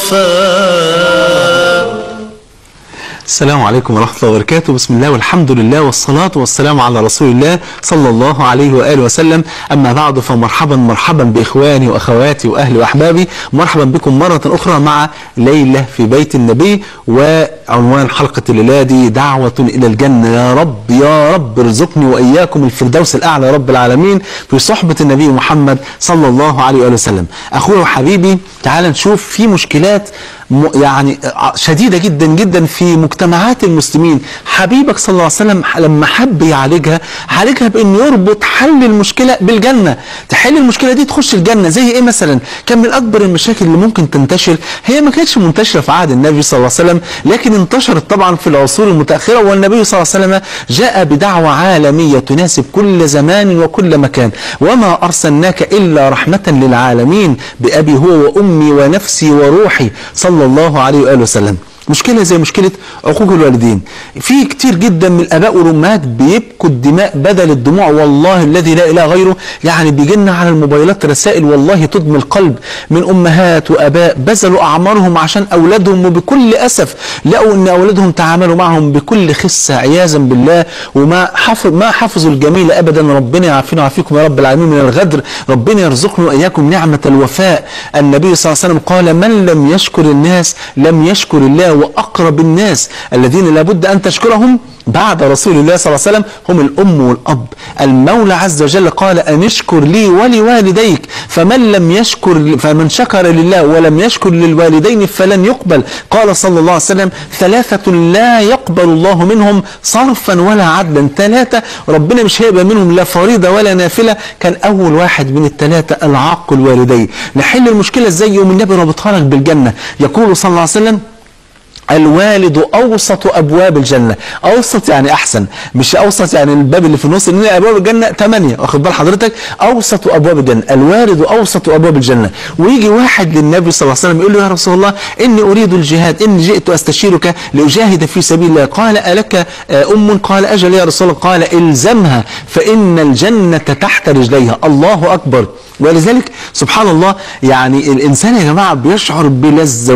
صفا السلام عليكم ورحمة الله وبركاته بسم الله والحمد لله والصلاة والسلام على رسول الله صلى الله عليه وآله وسلم أما بعد فمرحبا مرحبا بإخواني وأخواتي وأهلي وأحبابي مرحبا بكم مرة أخرى مع ليلة في بيت النبي وعنوان حلقة الليلة دي دعوة إلى الجنة يا رب يا رب ارزقني وإياكم الفردوس الأعلى يا رب العالمين في صحبة النبي محمد صلى الله عليه وآله وسلم أخوي وحبيبي تعال نشوف في مشكلات م- يعني شديدة جدا جدا في مجتمعات المسلمين حبيبك صلى الله عليه وسلم لما حب يعالجها عالجها بأن يربط حل المشكلة بالجنة تحل المشكلة دي تخش الجنة زي ايه مثلا كان من أكبر المشاكل اللي ممكن تنتشر هي ما كانتش منتشرة في عهد النبي صلى الله عليه وسلم لكن انتشرت طبعا في العصور المتأخرة والنبي صلى الله عليه وسلم جاء بدعوة عالمية تناسب كل زمان وكل مكان وما أرسلناك إلا رحمة للعالمين بأبي هو وأمي ونفسي وروحي صلى الله عليه وآله وسلم مشكلة زي مشكلة عقوق الوالدين في كتير جدا من الآباء والأمهات بيبكوا الدماء بدل الدموع والله الذي لا إله غيره يعني بيجي لنا على الموبايلات رسائل والله تدمي القلب من أمهات وآباء بذلوا أعمارهم عشان أولادهم وبكل أسف لقوا أن أولادهم تعاملوا معهم بكل خسة عياذا بالله وما حفظ ما حفظوا الجميل أبدا ربنا يعافينا ويعافيكم يا رب العالمين من الغدر ربنا يرزقنا وإياكم نعمة الوفاء النبي صلى الله عليه وسلم قال من لم يشكر الناس لم يشكر الله وأقرب الناس الذين لابد أن تشكرهم بعد رسول الله صلى الله عليه وسلم هم الأم والأب المولى عز وجل قال أن اشكر لي ولوالديك فمن لم يشكر فمن شكر لله ولم يشكر للوالدين فلن يقبل قال صلى الله عليه وسلم ثلاثة لا يقبل الله منهم صرفا ولا عدلا ثلاثة ربنا مش هيقبل منهم لا فريضة ولا نافلة كان أول واحد من الثلاثة العاق الوالدين نحل المشكلة ازاي يوم النبي ربطها لك بالجنة يقول صلى الله عليه وسلم الوالد اوسط ابواب الجنه اوسط يعني احسن مش اوسط يعني الباب اللي في النص ان ابواب الجنه ثمانيه واخد بال حضرتك اوسط ابواب الجنه الوالد اوسط ابواب الجنه ويجي واحد للنبي صلى الله عليه وسلم يقول له يا رسول الله اني اريد الجهاد اني جئت استشيرك لاجاهد في سبيل الله قال الك ام قال اجل يا رسول الله قال الزمها فان الجنه تحت رجليها الله اكبر ولذلك سبحان الله يعني الانسان يا جماعه بيشعر بلذه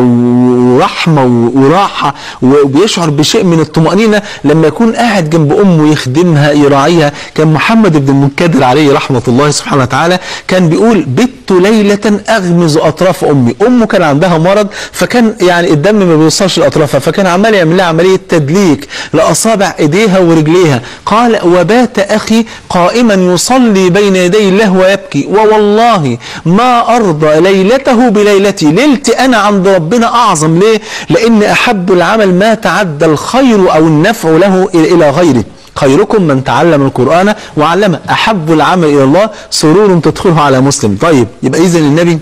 ورحمه وراحه وبيشعر بشيء من الطمانينه لما يكون قاعد جنب امه يخدمها يراعيها كان محمد بن المنكدر عليه رحمه الله سبحانه وتعالى كان بيقول بت ليله اغمز اطراف امي امه كان عندها مرض فكان يعني الدم ما بيوصلش لاطرافها فكان عمال يعمل لها عمليه تدليك لاصابع ايديها ورجليها قال وبات اخي قائما يصلي بين يدي الله ويبكي ووالله والله ما أرضى ليلته بليلتي ليلتي أنا عند ربنا أعظم ليه لأن أحب العمل ما تعدى الخير أو النفع له إلى غيره خيركم من تعلم القرآن وعلمه أحب العمل إلى الله سرور تدخله على مسلم طيب يبقى إذن النبي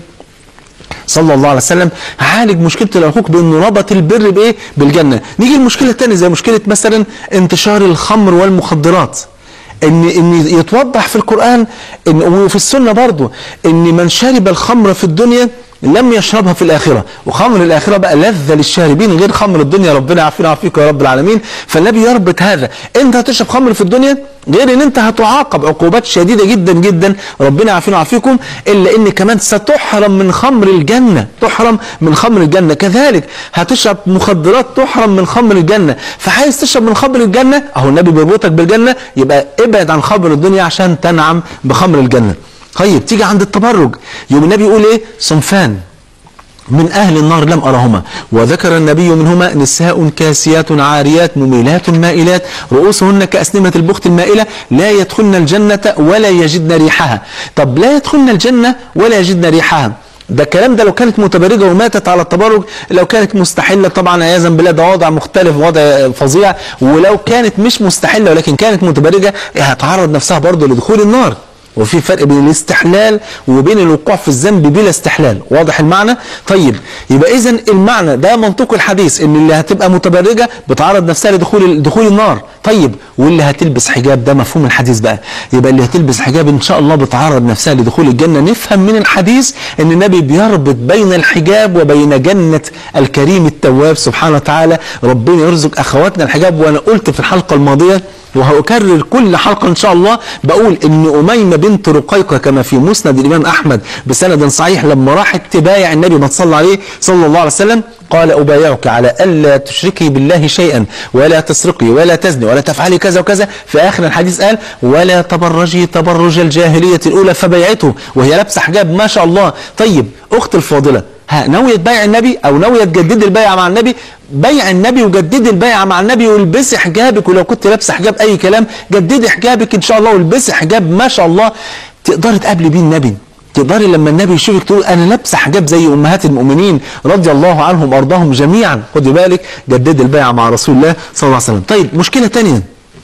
صلى الله عليه وسلم عالج مشكله العقوق بانه ربط البر بايه؟ بالجنه. نيجي المشكله الثانيه زي مشكله مثلا انتشار الخمر والمخدرات. ان ان يتوضح في القران ان وفي السنه برضه ان من شرب الخمر في الدنيا لم يشربها في الآخرة وخمر الآخرة بقى لذة للشاربين غير خمر الدنيا ربنا يعافينا ويعافيك يا رب العالمين فالنبي يربط هذا انت هتشرب خمر في الدنيا غير ان انت هتعاقب عقوبات شديدة جدا جدا ربنا يعافينا ويعافيكم الا ان كمان ستحرم من خمر الجنة تحرم من خمر الجنة كذلك هتشرب مخدرات تحرم من خمر الجنة فعايز تشرب من خمر الجنة اهو النبي بيربطك بالجنة يبقى ابعد عن خمر الدنيا عشان تنعم بخمر الجنة طيب تيجي عند التبرج يوم النبي يقول ايه صنفان من أهل النار لم أرهما وذكر النبي منهما نساء كاسيات عاريات مميلات مائلات رؤوسهن كأسنمة البخت المائلة لا يدخلن الجنة ولا يجدن ريحها طب لا يدخلن الجنة ولا يجدن ريحها ده الكلام ده لو كانت متبرجه وماتت على التبرج لو كانت مستحله طبعا عياذا بالله ده وضع مختلف وضع فظيع ولو كانت مش مستحله ولكن كانت متبرجه هتعرض نفسها برضه لدخول النار وفي فرق بين الاستحلال وبين الوقوع في الذنب بلا استحلال واضح المعنى طيب يبقى اذا المعنى ده منطق الحديث ان اللي هتبقى متبرجه بتعرض نفسها لدخول دخول النار طيب واللي هتلبس حجاب ده مفهوم الحديث بقى يبقى اللي هتلبس حجاب ان شاء الله بتعرض نفسها لدخول الجنه نفهم من الحديث ان النبي بيربط بين الحجاب وبين جنه الكريم التواب سبحانه وتعالى ربنا يرزق اخواتنا الحجاب وانا قلت في الحلقه الماضيه وهكرر كل حلقة إن شاء الله بقول إن أميمة بنت رقيقة كما في مسند الإمام أحمد بسند صحيح لما راحت تبايع النبي ما تصلى عليه صلى الله عليه وسلم قال أبايعك على ألا تشركي بالله شيئا ولا تسرقي ولا تزني ولا تفعلي كذا وكذا في آخر الحديث قال ولا تبرجي تبرج الجاهلية الأولى فبيعته وهي لابسة حجاب ما شاء الله طيب أخت الفاضلة ها ناوية تبايع النبي أو ناوية تجددي البيعة مع النبي بيع النبي وجددي البيعة مع النبي والبسي حجابك ولو كنت لابسة حجاب أي كلام جددي حجابك إن شاء الله والبسي حجاب ما شاء الله تقدري تقابلي بيه النبي تقدري لما النبي يشوفك تقول انا لابسه حجاب زي امهات المؤمنين رضي الله عنهم وارضاهم جميعا خدي بالك جددي البيعه مع رسول الله صلى الله عليه وسلم طيب مشكله ثانيه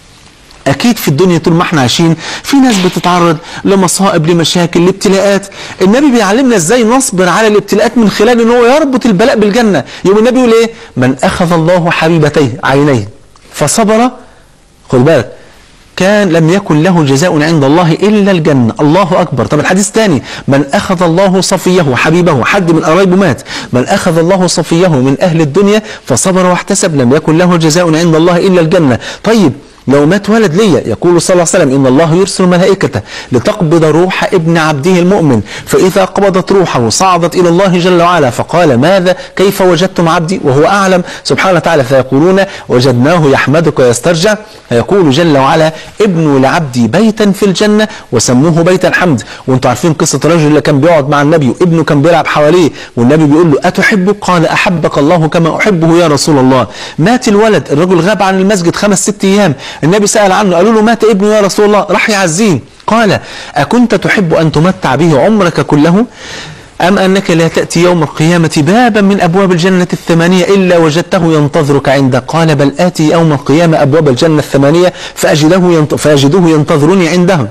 اكيد في الدنيا طول ما احنا عايشين في ناس بتتعرض لمصائب لمشاكل لابتلاءات النبي بيعلمنا ازاي نصبر على الابتلاءات من خلال ان هو يربط البلاء بالجنه يوم النبي يقول ايه من اخذ الله حبيبتيه عينيه فصبر خد بالك كان لم يكن له جزاء عند الله إلا الجنة الله أكبر طب الحديث الثاني من أخذ الله صفيه حبيبه حد من قرايبه مات من أخذ الله صفيه من أهل الدنيا فصبر واحتسب لم يكن له جزاء عند الله إلا الجنة طيب لو مات ولد ليا يقول صلى الله عليه وسلم إن الله يرسل ملائكته لتقبض روح ابن عبده المؤمن فإذا قبضت روحه صعدت إلى الله جل وعلا فقال ماذا كيف وجدتم عبدي وهو أعلم سبحانه وتعالى فيقولون وجدناه يحمدك ويسترجع فيقول جل وعلا ابنوا لعبدي بيتا في الجنة وسموه بيت الحمد وانتم عارفين قصة الرجل اللي كان بيقعد مع النبي وابنه كان بيلعب حواليه والنبي بيقول له أتحبه قال أحبك الله كما أحبه يا رسول الله مات الولد الرجل غاب عن المسجد خمس ست أيام النبي سأل عنه قالوا له مات ابنه يا رسول الله راح يعزيه قال أكنت تحب أن تمتع به عمرك كله أم أنك لا تأتي يوم القيامة بابا من أبواب الجنة الثمانية إلا وجدته ينتظرك عندك قال بل آتي يوم القيامة أبواب الجنة الثمانية فأجده, ينت... فأجده ينتظرني عندهم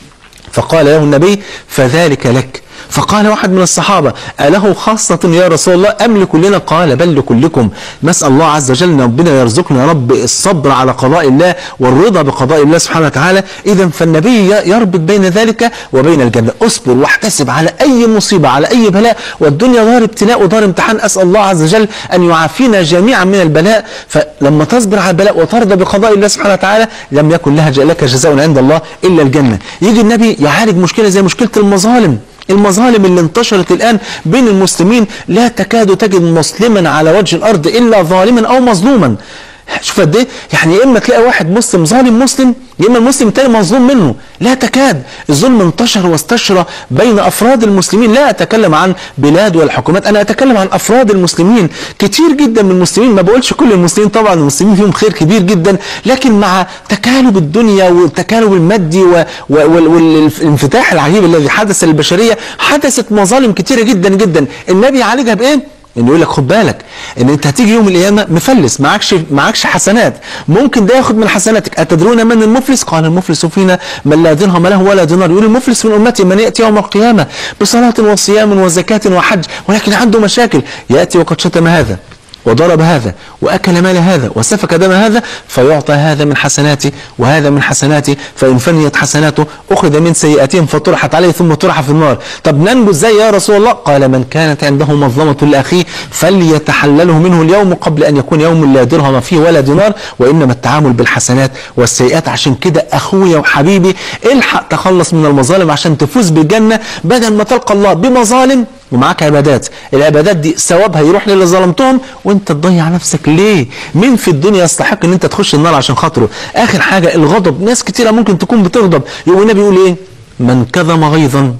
فقال له النبي فذلك لك فقال واحد من الصحابة أله خاصة يا رسول الله أم لكلنا قال بل لكلكم نسأل الله عز وجل أن ربنا يرزقنا يا رب الصبر على قضاء الله والرضا بقضاء الله سبحانه وتعالى إذا فالنبي يربط بين ذلك وبين الجنة اصبر واحتسب على أي مصيبة على أي بلاء والدنيا دار ابتلاء ودار امتحان أسأل الله عز وجل أن يعافينا جميعا من البلاء فلما تصبر على البلاء وترضى بقضاء الله سبحانه وتعالى لم يكن لها لك جزاء عند الله إلا الجنة يجي النبي يعالج مشكلة زي مشكلة المظالم المظالم اللي انتشرت الآن بين المسلمين لا تكاد تجد مسلما على وجه الأرض إلا ظالما أو مظلوما شوف قد ايه يعني يا اما تلاقي واحد مسلم ظالم مسلم يا اما المسلم التاني مظلوم منه لا تكاد الظلم انتشر واستشرى بين افراد المسلمين لا اتكلم عن بلاد والحكومات انا اتكلم عن افراد المسلمين كتير جدا من المسلمين ما بقولش كل المسلمين طبعا المسلمين فيهم خير كبير جدا لكن مع تكالب الدنيا والتكالب المادي و- و- والانفتاح العجيب الذي حدث للبشريه حدثت مظالم كتيره جدا جدا النبي يعالجها بايه انه يقول لك خد بالك ان انت هتيجي يوم القيامه مفلس معكش معكش حسنات ممكن ده ياخد من حسناتك اتدرون من المفلس قال المفلس فينا من لا درهم له ولا دينار يقول المفلس من امتي من ياتي يوم القيامه بصلاه وصيام وزكاه وحج ولكن عنده مشاكل ياتي وقد شتم هذا وضرب هذا وأكل مال هذا وسفك دم هذا فيعطى هذا من حسناته وهذا من حسناته فإن فنيت حسناته أخذ من سيئاتهم فطرحت عليه ثم طرح في النار طب ننجو ازاي يا رسول الله قال من كانت عنده مظلمة لأخيه فليتحلله منه اليوم قبل أن يكون يوم لا درهم فيه ولا دينار وإنما التعامل بالحسنات والسيئات عشان كده أخويا وحبيبي الحق تخلص من المظالم عشان تفوز بالجنة بدل ما تلقى الله بمظالم ومعاك عبادات العبادات دي ثوابها يروح للي ظلمتهم وانت تضيع نفسك ليه مين في الدنيا يستحق ان انت تخش النار عشان خاطره اخر حاجة الغضب ناس كتيرة ممكن تكون بتغضب يقول النبي يقول ايه من كظم غيظا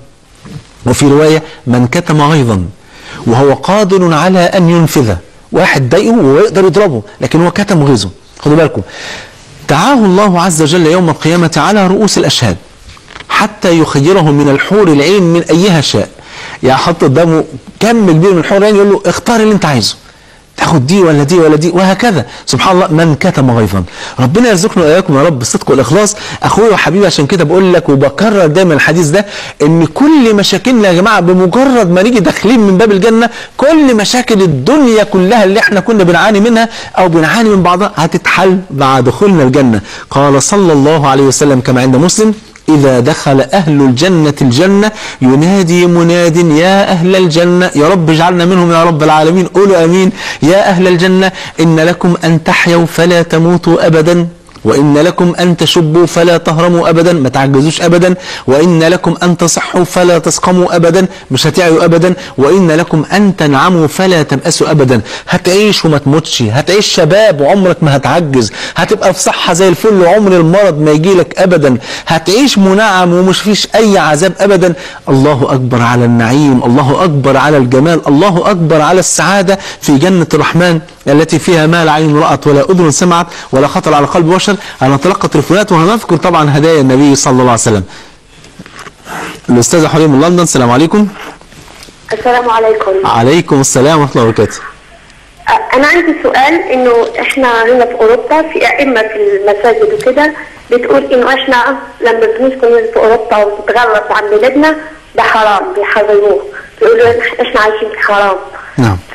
وفي رواية من كتم غيظا وهو قادر على ان ينفذه واحد ضايقه ويقدر يضربه لكن هو كتم غيظه خدوا بالكم دعاه الله عز وجل يوم القيامة على رؤوس الأشهاد حتى يخيره من الحور العين من أيها شاء يعني حط قدامه كم كبير من الحور العين يقول له اختار اللي انت عايزه تاخد دي ولا دي ولا دي وهكذا سبحان الله من كتم غيظا ربنا يرزقنا واياكم يا رب بالصدق والاخلاص اخويا وحبيبي عشان كده بقول لك وبكرر دايما الحديث ده ان كل مشاكلنا يا جماعه بمجرد ما نيجي داخلين من باب الجنه كل مشاكل الدنيا كلها اللي احنا كنا بنعاني منها او بنعاني من بعضها هتتحل مع دخولنا الجنه قال صلى الله عليه وسلم كما عند مسلم إذا دخل أهل الجنة الجنة ينادي مناد يا أهل الجنة يا رب اجعلنا منهم يا رب العالمين قولوا أمين يا أهل الجنة إن لكم أن تحيوا فلا تموتوا أبدا وإن لكم أن تشبوا فلا تهرموا أبدا ما تعجزوش أبدا وإن لكم أن تصحوا فلا تسقموا أبدا مش هتعيوا أبدا وإن لكم أن تنعموا فلا تبأسوا أبدا هتعيش وما تموتش هتعيش شباب وعمرك ما هتعجز هتبقى في صحة زي الفل وعمر المرض ما يجيلك أبدا هتعيش منعم ومش فيش أي عذاب أبدا الله أكبر على النعيم الله أكبر على الجمال الله أكبر على السعادة في جنة الرحمن التي فيها ما لا عين رأت ولا أذن سمعت ولا خطر على قلب بشر هنتلقى تليفونات وهنذكر طبعا هدايا النبي صلى الله عليه وسلم الأستاذة حليم من لندن السلام عليكم السلام عليكم عليكم السلام ورحمة الله وبركاته أ- أنا عندي سؤال إنه إحنا هنا في أوروبا في أئمة في المساجد وكده بتقول إنه إحنا لما بنسكن في أوروبا ونتغرب عن بلادنا ده حرام بيحرموه بيقولوا إحنا- إحنا عايشين في حرام نعم. ف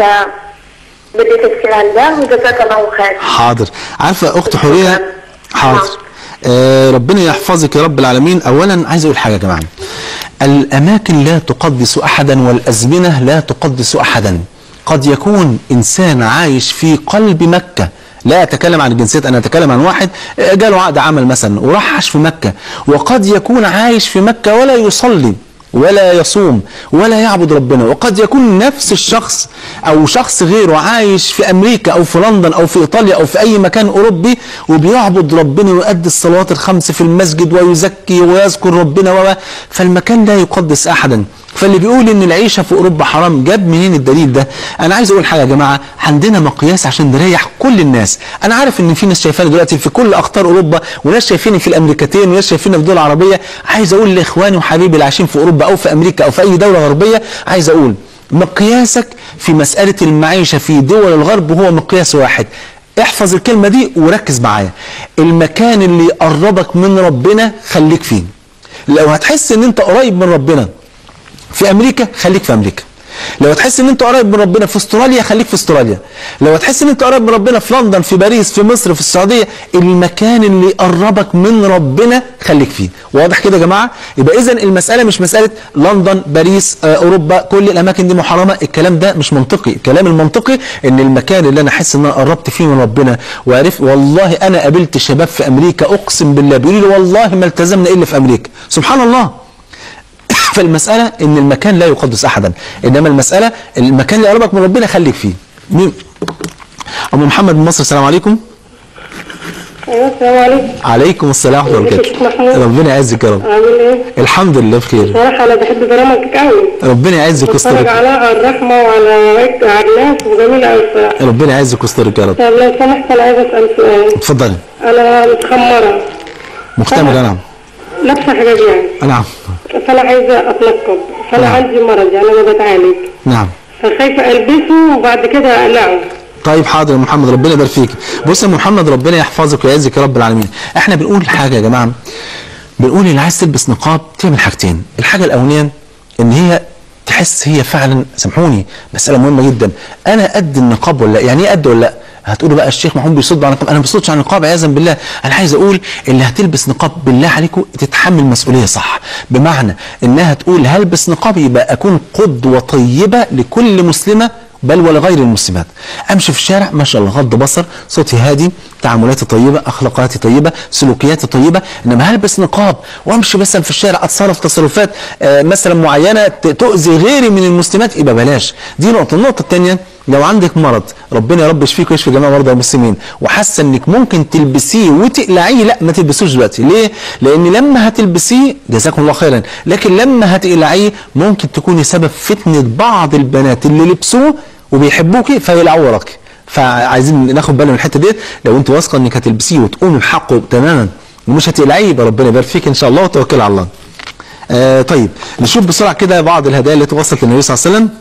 بدي تفسير عن ده وجزاك الله خير حاضر عارفة أخت حورية حاضر آه ربنا يحفظك يا رب العالمين اولا عايز اقول حاجه يا جماعه الاماكن لا تقدس احدا والازمنه لا تقدس احدا قد يكون انسان عايش في قلب مكه لا اتكلم عن الجنسيات انا اتكلم عن واحد آه، جاله عقد عمل مثلا وراح عاش في مكه وقد يكون عايش في مكه ولا يصلي ولا يصوم ولا يعبد ربنا وقد يكون نفس الشخص او شخص غيره عايش في امريكا او في لندن او في ايطاليا او في اي مكان اوروبي وبيعبد ربنا ويؤدي الصلوات الخمس في المسجد ويزكي ويذكر ربنا و فالمكان لا يقدس احدا فاللي بيقول ان العيشه في اوروبا حرام جاب منين الدليل ده انا عايز اقول حاجه يا جماعه عندنا مقياس عشان نريح كل الناس انا عارف ان في ناس شايفانا دلوقتي في كل اقطار اوروبا وناس شايفيني في الامريكتين وناس شايفيني في دول عربيه عايز اقول لاخواني وحبيبي اللي عايشين في اوروبا او في امريكا او في اي دوله غربيه عايز اقول مقياسك في مساله المعيشه في دول الغرب هو مقياس واحد احفظ الكلمه دي وركز معايا المكان اللي يقربك من ربنا خليك فيه لو هتحس ان انت قريب من ربنا في امريكا خليك في امريكا لو تحس ان انت قريب من ربنا في استراليا خليك في استراليا لو تحس ان انت قريب من ربنا في لندن في باريس في مصر في السعوديه المكان اللي يقربك من ربنا خليك فيه واضح كده يا جماعه يبقى اذا المساله مش مساله لندن باريس آه، اوروبا كل الاماكن دي محرمه الكلام ده مش منطقي الكلام المنطقي ان المكان اللي انا احس ان انا قربت فيه من ربنا وعرف والله انا قابلت شباب في امريكا اقسم بالله بيقولوا لي والله ما التزمنا الا في امريكا سبحان الله فالمسألة إن المكان لا يقدس أحدا إنما المسألة المكان اللي قربك من ربنا خليك فيه مين أم محمد من مصر السلام عليكم ايوه السلام عليكم عليكم السلام ورحمة الله ازيك يا شيخ محمود؟ وبركاته ربنا يعزك يا رب عامل ايه؟ الحمد لله بخير صراحة أنا بحب برامجك أوي ربنا يعزك بتفرج ويسترك على على الرحمة وعلى عرناس وجميلة أوي الصراحة ربنا يعزك ويسترك يا رب طب لو سمحت أنا عايزة أسأل سؤال اتفضلي أنا متخمرة مختمرة نعم لابسة حجاب يعني نعم فأنا عايزة أتنقب فأنا نعم. عندي مرض يعني أنا بتعالج نعم فخايفة ألبسه وبعد كده أقلعه طيب حاضر يا محمد ربنا يبارك فيك بص يا محمد ربنا يحفظك ويعزك يا رب العالمين احنا بنقول حاجه يا جماعه بنقول اللي عايز تلبس نقاب تعمل حاجتين الحاجه الاولانيه ان هي تحس هي فعلا سامحوني مساله مهمه جدا انا قد النقاب ولا لا؟ يعني ايه قد ولا لا هتقولوا بقى الشيخ محمود بيصد على النقاب انا ما بصدش عن النقاب عياذا بالله انا عايز اقول اللي هتلبس نقاب بالله عليكم تتحمل مسؤوليه صح بمعنى انها تقول هلبس نقاب يبقى اكون قدوه طيبه لكل مسلمه بل ولغير المسلمات امشي في الشارع ما شاء الله غض بصر صوتي هادي تعاملاتي طيبه اخلاقياتي طيبه سلوكياتي طيبه انما هلبس نقاب وامشي مثلا في الشارع اتصرف تصرفات آه مثلا معينه ت- تؤذي غيري من المسلمات يبقى بلاش دي نقطه النقطه الثانيه لو عندك مرض ربنا يا رب يشفيك ويشفي جميع مرضى المسلمين وحاسه انك ممكن تلبسيه وتقلعيه لا ما تلبسوش دلوقتي ليه لان لما هتلبسيه جزاكم الله خيرا لكن لما هتقلعيه ممكن تكوني سبب فتنه بعض البنات اللي لبسوه وبيحبوكي فيقلعوا وراكي فعايزين ناخد بالنا من الحته ديت لو انت واثقه انك هتلبسيه وتقومي بحقه تماما ومش هتقلعيه يبقى ربنا يبارك فيك ان شاء الله وتوكل على الله. آه طيب نشوف بسرعه كده بعض الهدايا اللي توصلت للنبي صلى الله عليه وسلم.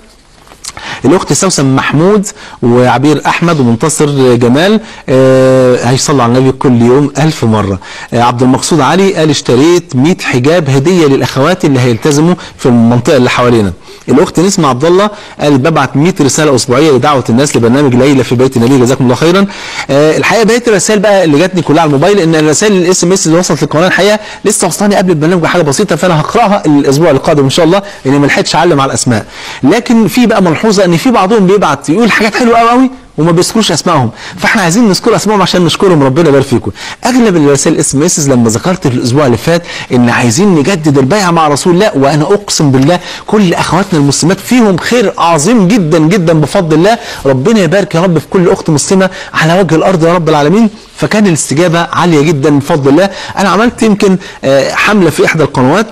الاخت سوسن محمود وعبير احمد ومنتصر جمال آه هيصلوا على النبي كل يوم ألف مره آه عبد المقصود علي قال اشتريت 100 حجاب هديه للاخوات اللي هيلتزموا في المنطقه اللي حوالينا الاخت نسمه عبد الله قالت ببعت 100 رساله اسبوعيه لدعوه الناس لبرنامج ليله في بيت النبي جزاكم الله خيرا آه الحقيقه بقيه الرسائل بقى اللي جاتني كلها على الموبايل ان الرسائل الاس ام اس اللي وصلت للقناه الحقيقه لسه وصلاني قبل البرنامج بحاجه بسيطه فانا هقراها الاسبوع القادم ان شاء الله لاني ما لحقتش اعلم على الاسماء لكن في بقى ملحوظه ان في بعضهم بيبعت يقول حاجات حلوه قوي قوي وما بيذكروش اسمائهم فاحنا عايزين نذكر اسمائهم عشان نشكرهم ربنا يبارك فيكم اغلب الرسائل اس ام اس لما ذكرت في الاسبوع اللي فات ان عايزين نجدد البيعه مع رسول الله وانا اقسم بالله كل اخواتنا المسلمات فيهم خير عظيم جدا جدا بفضل الله ربنا يبارك يا رب في كل اخت مسلمه على وجه الارض يا رب العالمين فكان الاستجابه عاليه جدا بفضل الله انا عملت يمكن آه، حمله في احدى القنوات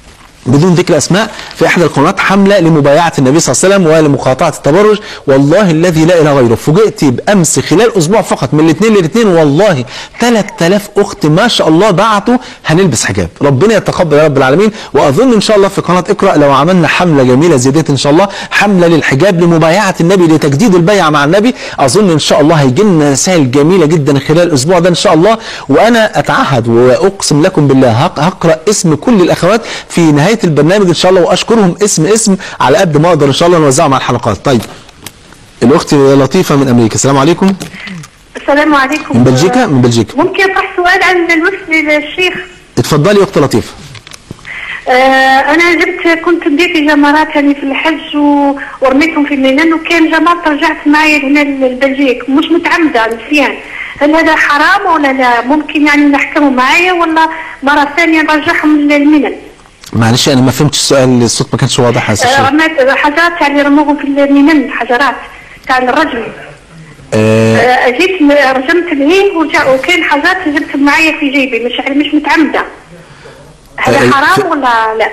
بدون ذكر اسماء في احدى القنوات حمله لمبايعه النبي صلى الله عليه وسلم ولمقاطعه التبرج والله الذي لا اله غيره فوجئت بامس خلال اسبوع فقط من الاثنين للاثنين والله 3000 اخت ما شاء الله بعتوا هنلبس حجاب ربنا يتقبل يا رب العالمين واظن ان شاء الله في قناه اقرا لو عملنا حمله جميله زي ديت ان شاء الله حمله للحجاب لمبايعه النبي لتجديد البيعه مع النبي اظن ان شاء الله هيجي لنا رسائل جميله جدا خلال الاسبوع ده ان شاء الله وانا اتعهد واقسم لكم بالله هق- هقرا اسم كل الاخوات في نهايه البرنامج ان شاء الله واشكرهم اسم اسم على قد ما اقدر ان شاء الله نوزعهم على الحلقات طيب الاخت لطيفه من امريكا السلام عليكم السلام عليكم من بلجيكا من بلجيكا ممكن اطرح سؤال عن الوفد للشيخ اتفضلي يا اخت لطيفه آه انا جبت كنت بديت جمرات يعني في الحج و... ورميتهم في الميلان وكان جمرات رجعت معي هنا لبلجيك مش متعمده نسيان هل هذا حرام ولا لا ممكن يعني نحكموا معايا ولا مره ثانيه نرجعهم للمنن معلش انا ما فهمتش السؤال الصوت ما كانش واضح يا استاذ آه شيخ. رميت حاجات يعني رموهم في المنن حجرات تاع الرجل آه آه، جيت م- رجمت العين ورجع وكان حاجات جبتهم معايا في جيبي مش يعني مش متعمده آه، هذا في- حرام ولا لا؟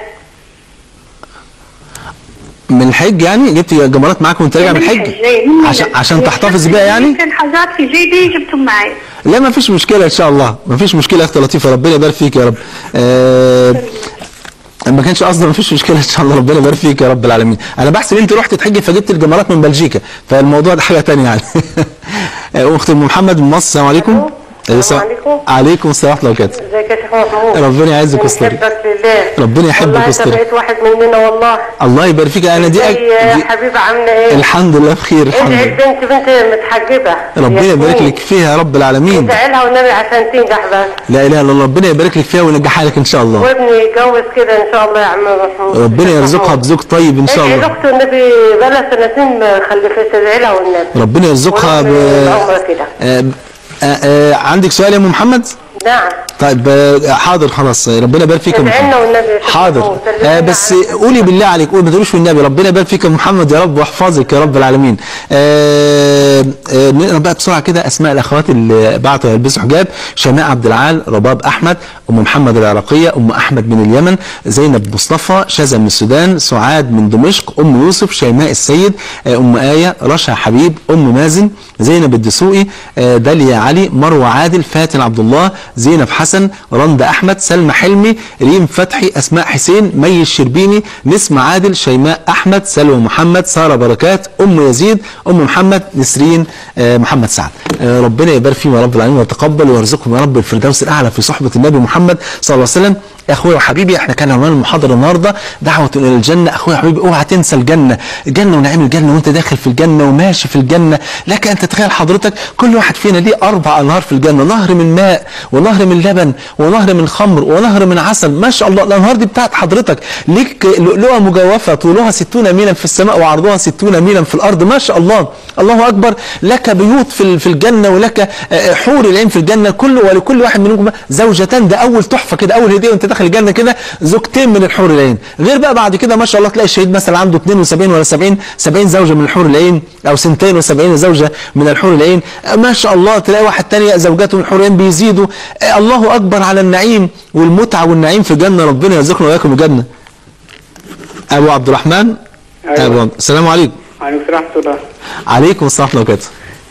من الحج يعني جبت جمرات معاك وانت راجع من الحج جاي من عشان المنن. عشان يعني تحتفظ جبت- بيها يعني كان حاجات في جيبي جبتهم معي لا ما فيش مشكله ان شاء الله ما فيش مشكله يا اخت لطيفه ربنا يبارك فيك يا رب آه ما كانش قصدي ما فيش مشكله ان شاء الله ربنا يبارك فيك يا رب العالمين انا بحسب انت رحت تحج فجبت الجمرات من بلجيكا فالموضوع ده حاجه ثانيه يعني آه، اخت ام محمد من مصر السلام عليكم ألو. السلام آه، عليكم. عليكم السلام ورحمه الله وبركاته ازيك يا شيخ محمود ربنا يعزك ويسترك. بحبك لله ربنا يحبك والله انت ويسترك. بقيت واحد مننا والله الله يبارك فيك انا دي, ازاي يا دي حبيبه عامله ايه الحمد لله بخير الحمد ادعي لله البنت بنت متحجبه ربنا يبارك ياسمين. لك فيها يا رب العالمين ادعي لها والنبي عشان تنجح بس لا اله الا الله ربنا يبارك لك فيها وينجحها لك ان شاء الله وابني يتجوز كده ان شاء الله يا عم محمود ربنا يرزقها بزوج طيب ان شاء ادعي الله لاخته النبي بقالها سنتين خلفت ادعي لها والنبي ربنا يرزقها ب... ونعمل العمرة كده. آه، آه، آه، عندك سؤال يا ام محمد نعم طيب آه، حاضر خلاص آه، ربنا يبارك فيك يا أم ادعي لنا محمد والنبي يا شيخ حاضر محمود. آه سلمنا بس عليك. قولي بالله عليك قولي ما تقوليش والنبي ربنا يبارك فيك يا محمد يا رب واحفظك يا رب العالمين آه آه نقرا بقى بسرعه كده اسماء الاخوات اللي بعتوا يلبسوا حجاب شيماء عبد العال رباب احمد ام محمد العراقيه ام احمد من اليمن زينب مصطفى شذا من السودان سعاد من دمشق ام يوسف شيماء السيد آه ام ايه رشا حبيب ام مازن زينب الدسوقي آه داليا علي مروه عادل فاتن عبد الله زينب حسن رندا احمد سلمى حلمي ريم فتحي اسماء حسين مي الشربيني نسمة عادل شيماء احمد سلوى محمد ساره بركات ام يزيد ام محمد نسرين آه محمد سعد آه ربنا يبارك فيهم يا رب العالمين ويتقبل ويرزقهم يا رب الفردوس الاعلى في صحبه النبي محمد صلى الله عليه وسلم يا اخويا وحبيبي احنا كان عنوان المحاضره النهارده دعوه الى الجنه اخويا وحبيبي اوعى تنسى الجنه الجنه ونعيم الجنه وانت داخل في الجنه وماشي في الجنه لك ان تتخيل حضرتك كل واحد فينا ليه اربع انهار في الجنه نهر من ماء ونهر من لبن ونهر من خمر ونهر من عسل ما شاء الله الانهار دي بتاعت حضرتك ليك لؤلؤه مجوفه طولها 60 ميلا في السماء وعرضها 60 ميلا في الارض ما شاء الله الله اكبر لك بيوت في في الجنه ولك آه، حور العين في الجنه كل ولكل واحد منكم زوجتان ده اول تحفه كده اول هديه وانت داخل الجنه كده زوجتين من الحور العين غير بقى بعد كده ما شاء الله تلاقي الشهيد مثلا عنده 72 ولا 70 70 زوجه من الحور العين او سنتين و70 زوجه من الحور العين آه، ما شاء الله تلاقي واحد تاني زوجاته من الحور العين بيزيدوا آه، الله اكبر على النعيم والمتعه والنعيم في الجنه ربنا يرزقنا واياكم الجنه ابو عبد الرحمن أيوة. ابو عبد- السلام عليكم عليكم السلام ورحمه الله عليكم السلام ورحمه الله وبركاته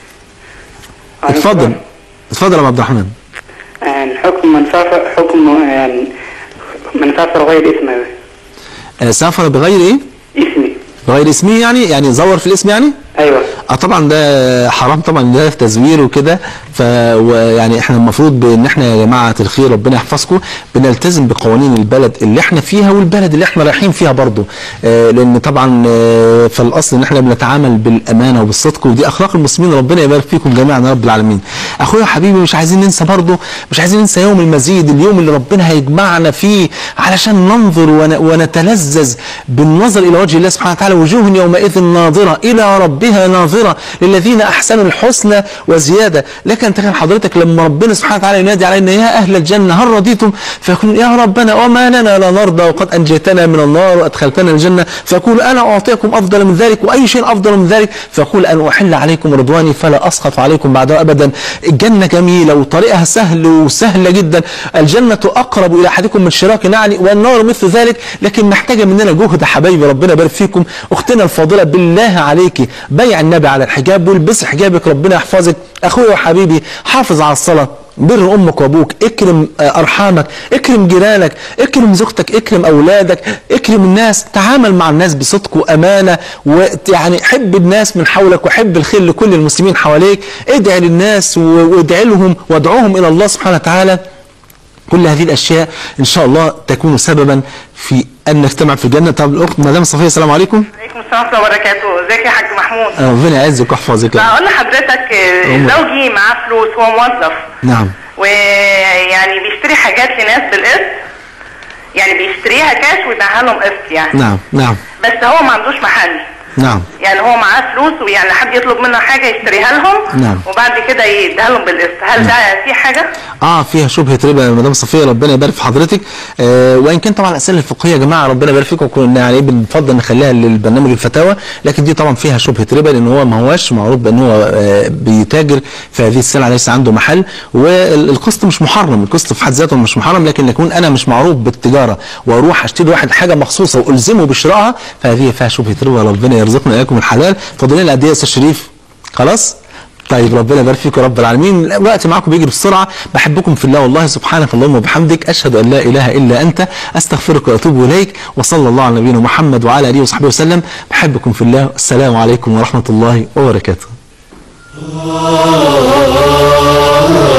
عليكم اتفضل السلام. اتفضل يا ابو عبد الرحمن يعني حكم من سافر حكم يعني من سافر غير اسمه آه، سافر بغير ايه اسمي بغير اسمه يعني يعني زور في الاسم يعني ايوه اه طبعا ده حرام طبعا ده في تزوير وكده ف ويعني احنا المفروض بان احنا يا جماعه الخير ربنا يحفظكم بنلتزم بقوانين البلد اللي احنا فيها والبلد اللي احنا رايحين فيها برضه آه لان طبعا آه في الاصل ان احنا بنتعامل بالامانه وبالصدق ودي اخلاق المسلمين ربنا يبارك فيكم جميعا يا رب العالمين اخويا وحبيبي مش عايزين ننسى برضه مش عايزين ننسى يوم المزيد اليوم اللي ربنا هيجمعنا فيه علشان ننظر ون- ونتلذذ بالنظر الى وجه الله سبحانه وتعالى وجوه يومئذ ناظره الى ربها ناظره للذين احسنوا الحسنى وزياده لكن تخيل حضرتك لما ربنا سبحانه وتعالى ينادي علينا يا اهل الجنه هل رضيتم فيقول يا ربنا وما لنا لا نرضى وقد انجيتنا من النار وادخلتنا الجنه فيقول انا اعطيكم افضل من ذلك واي شيء افضل من ذلك فيقول ان احل عليكم رضواني فلا اسخط عليكم بعدها ابدا الجنه جميله وطريقها سهل وسهله جدا الجنه اقرب الى احدكم من شراك نعل والنار مثل ذلك لكن محتاجه مننا جهد حبايبي ربنا يبارك فيكم اختنا الفاضله بالله عليكي بيع النبي على الحجاب والبسي حجابك ربنا يحفظك اخويا وحبيبي حافظ على الصلاه بر امك وابوك اكرم آه، ارحامك اكرم جيرانك اكرم زوجتك اكرم اولادك اكرم الناس تعامل مع الناس بصدق وامانه ويعني حب الناس من حولك وحب الخير لكل المسلمين حواليك ادعي للناس و- وادعي لهم وادعوهم الى الله سبحانه وتعالى كل هذه الاشياء ان شاء الله تكون سببا في ان نجتمع في الجنه طب الاخت مدام صفيه السلام عليكم عليكم السلام ورحمة الله وبركاته، ازيك يا حاج محمود؟ ربنا يعزك ويحفظك يا رب. بقول لحضرتك آه، أمر. زوجي معاه فلوس هو موظف نعم ويعني بيشتري حاجات لناس بالقسط يعني بيشتريها كاش ويبيعها لهم قسط يعني نعم نعم بس هو ما عندوش محل نعم يعني هو معاه فلوس ويعني حد يطلب منه حاجة يشتريها لهم نعم. وبعد كده يديها لهم بالقسط هل ده في حاجة؟ اه فيها شبهه ربا يا مدام صفيه ربنا يبارك في حضرتك آه وان كان طبعا الاسئله الفقهيه يا جماعه ربنا يبارك فيكم كنا يعني بنفضل نخليها للبرنامج الفتاوى لكن دي طبعا فيها شبهه ربا لان هو ما هواش معروف بان هو آه بيتاجر في هذه السلعه ليس عنده محل والقسط مش محرم القسط في حد ذاته مش محرم لكن يكون انا مش معروف بالتجاره واروح اشتري واحد حاجه مخصوصه والزمه بشرائها فهذه فيها شبهه ربا ربنا يرزقنا اياكم الحلال فاضل لنا قد ايه يا استاذ شريف خلاص طيب ربنا يبارك فيكم رب العالمين الوقت معاكم بيجري بسرعه بحبكم في الله والله سبحانك اللهم وبحمدك اشهد ان لا اله الا انت استغفرك واتوب اليك وصلى الله على نبينا محمد وعلى اله وصحبه وسلم بحبكم في الله السلام عليكم ورحمه الله وبركاته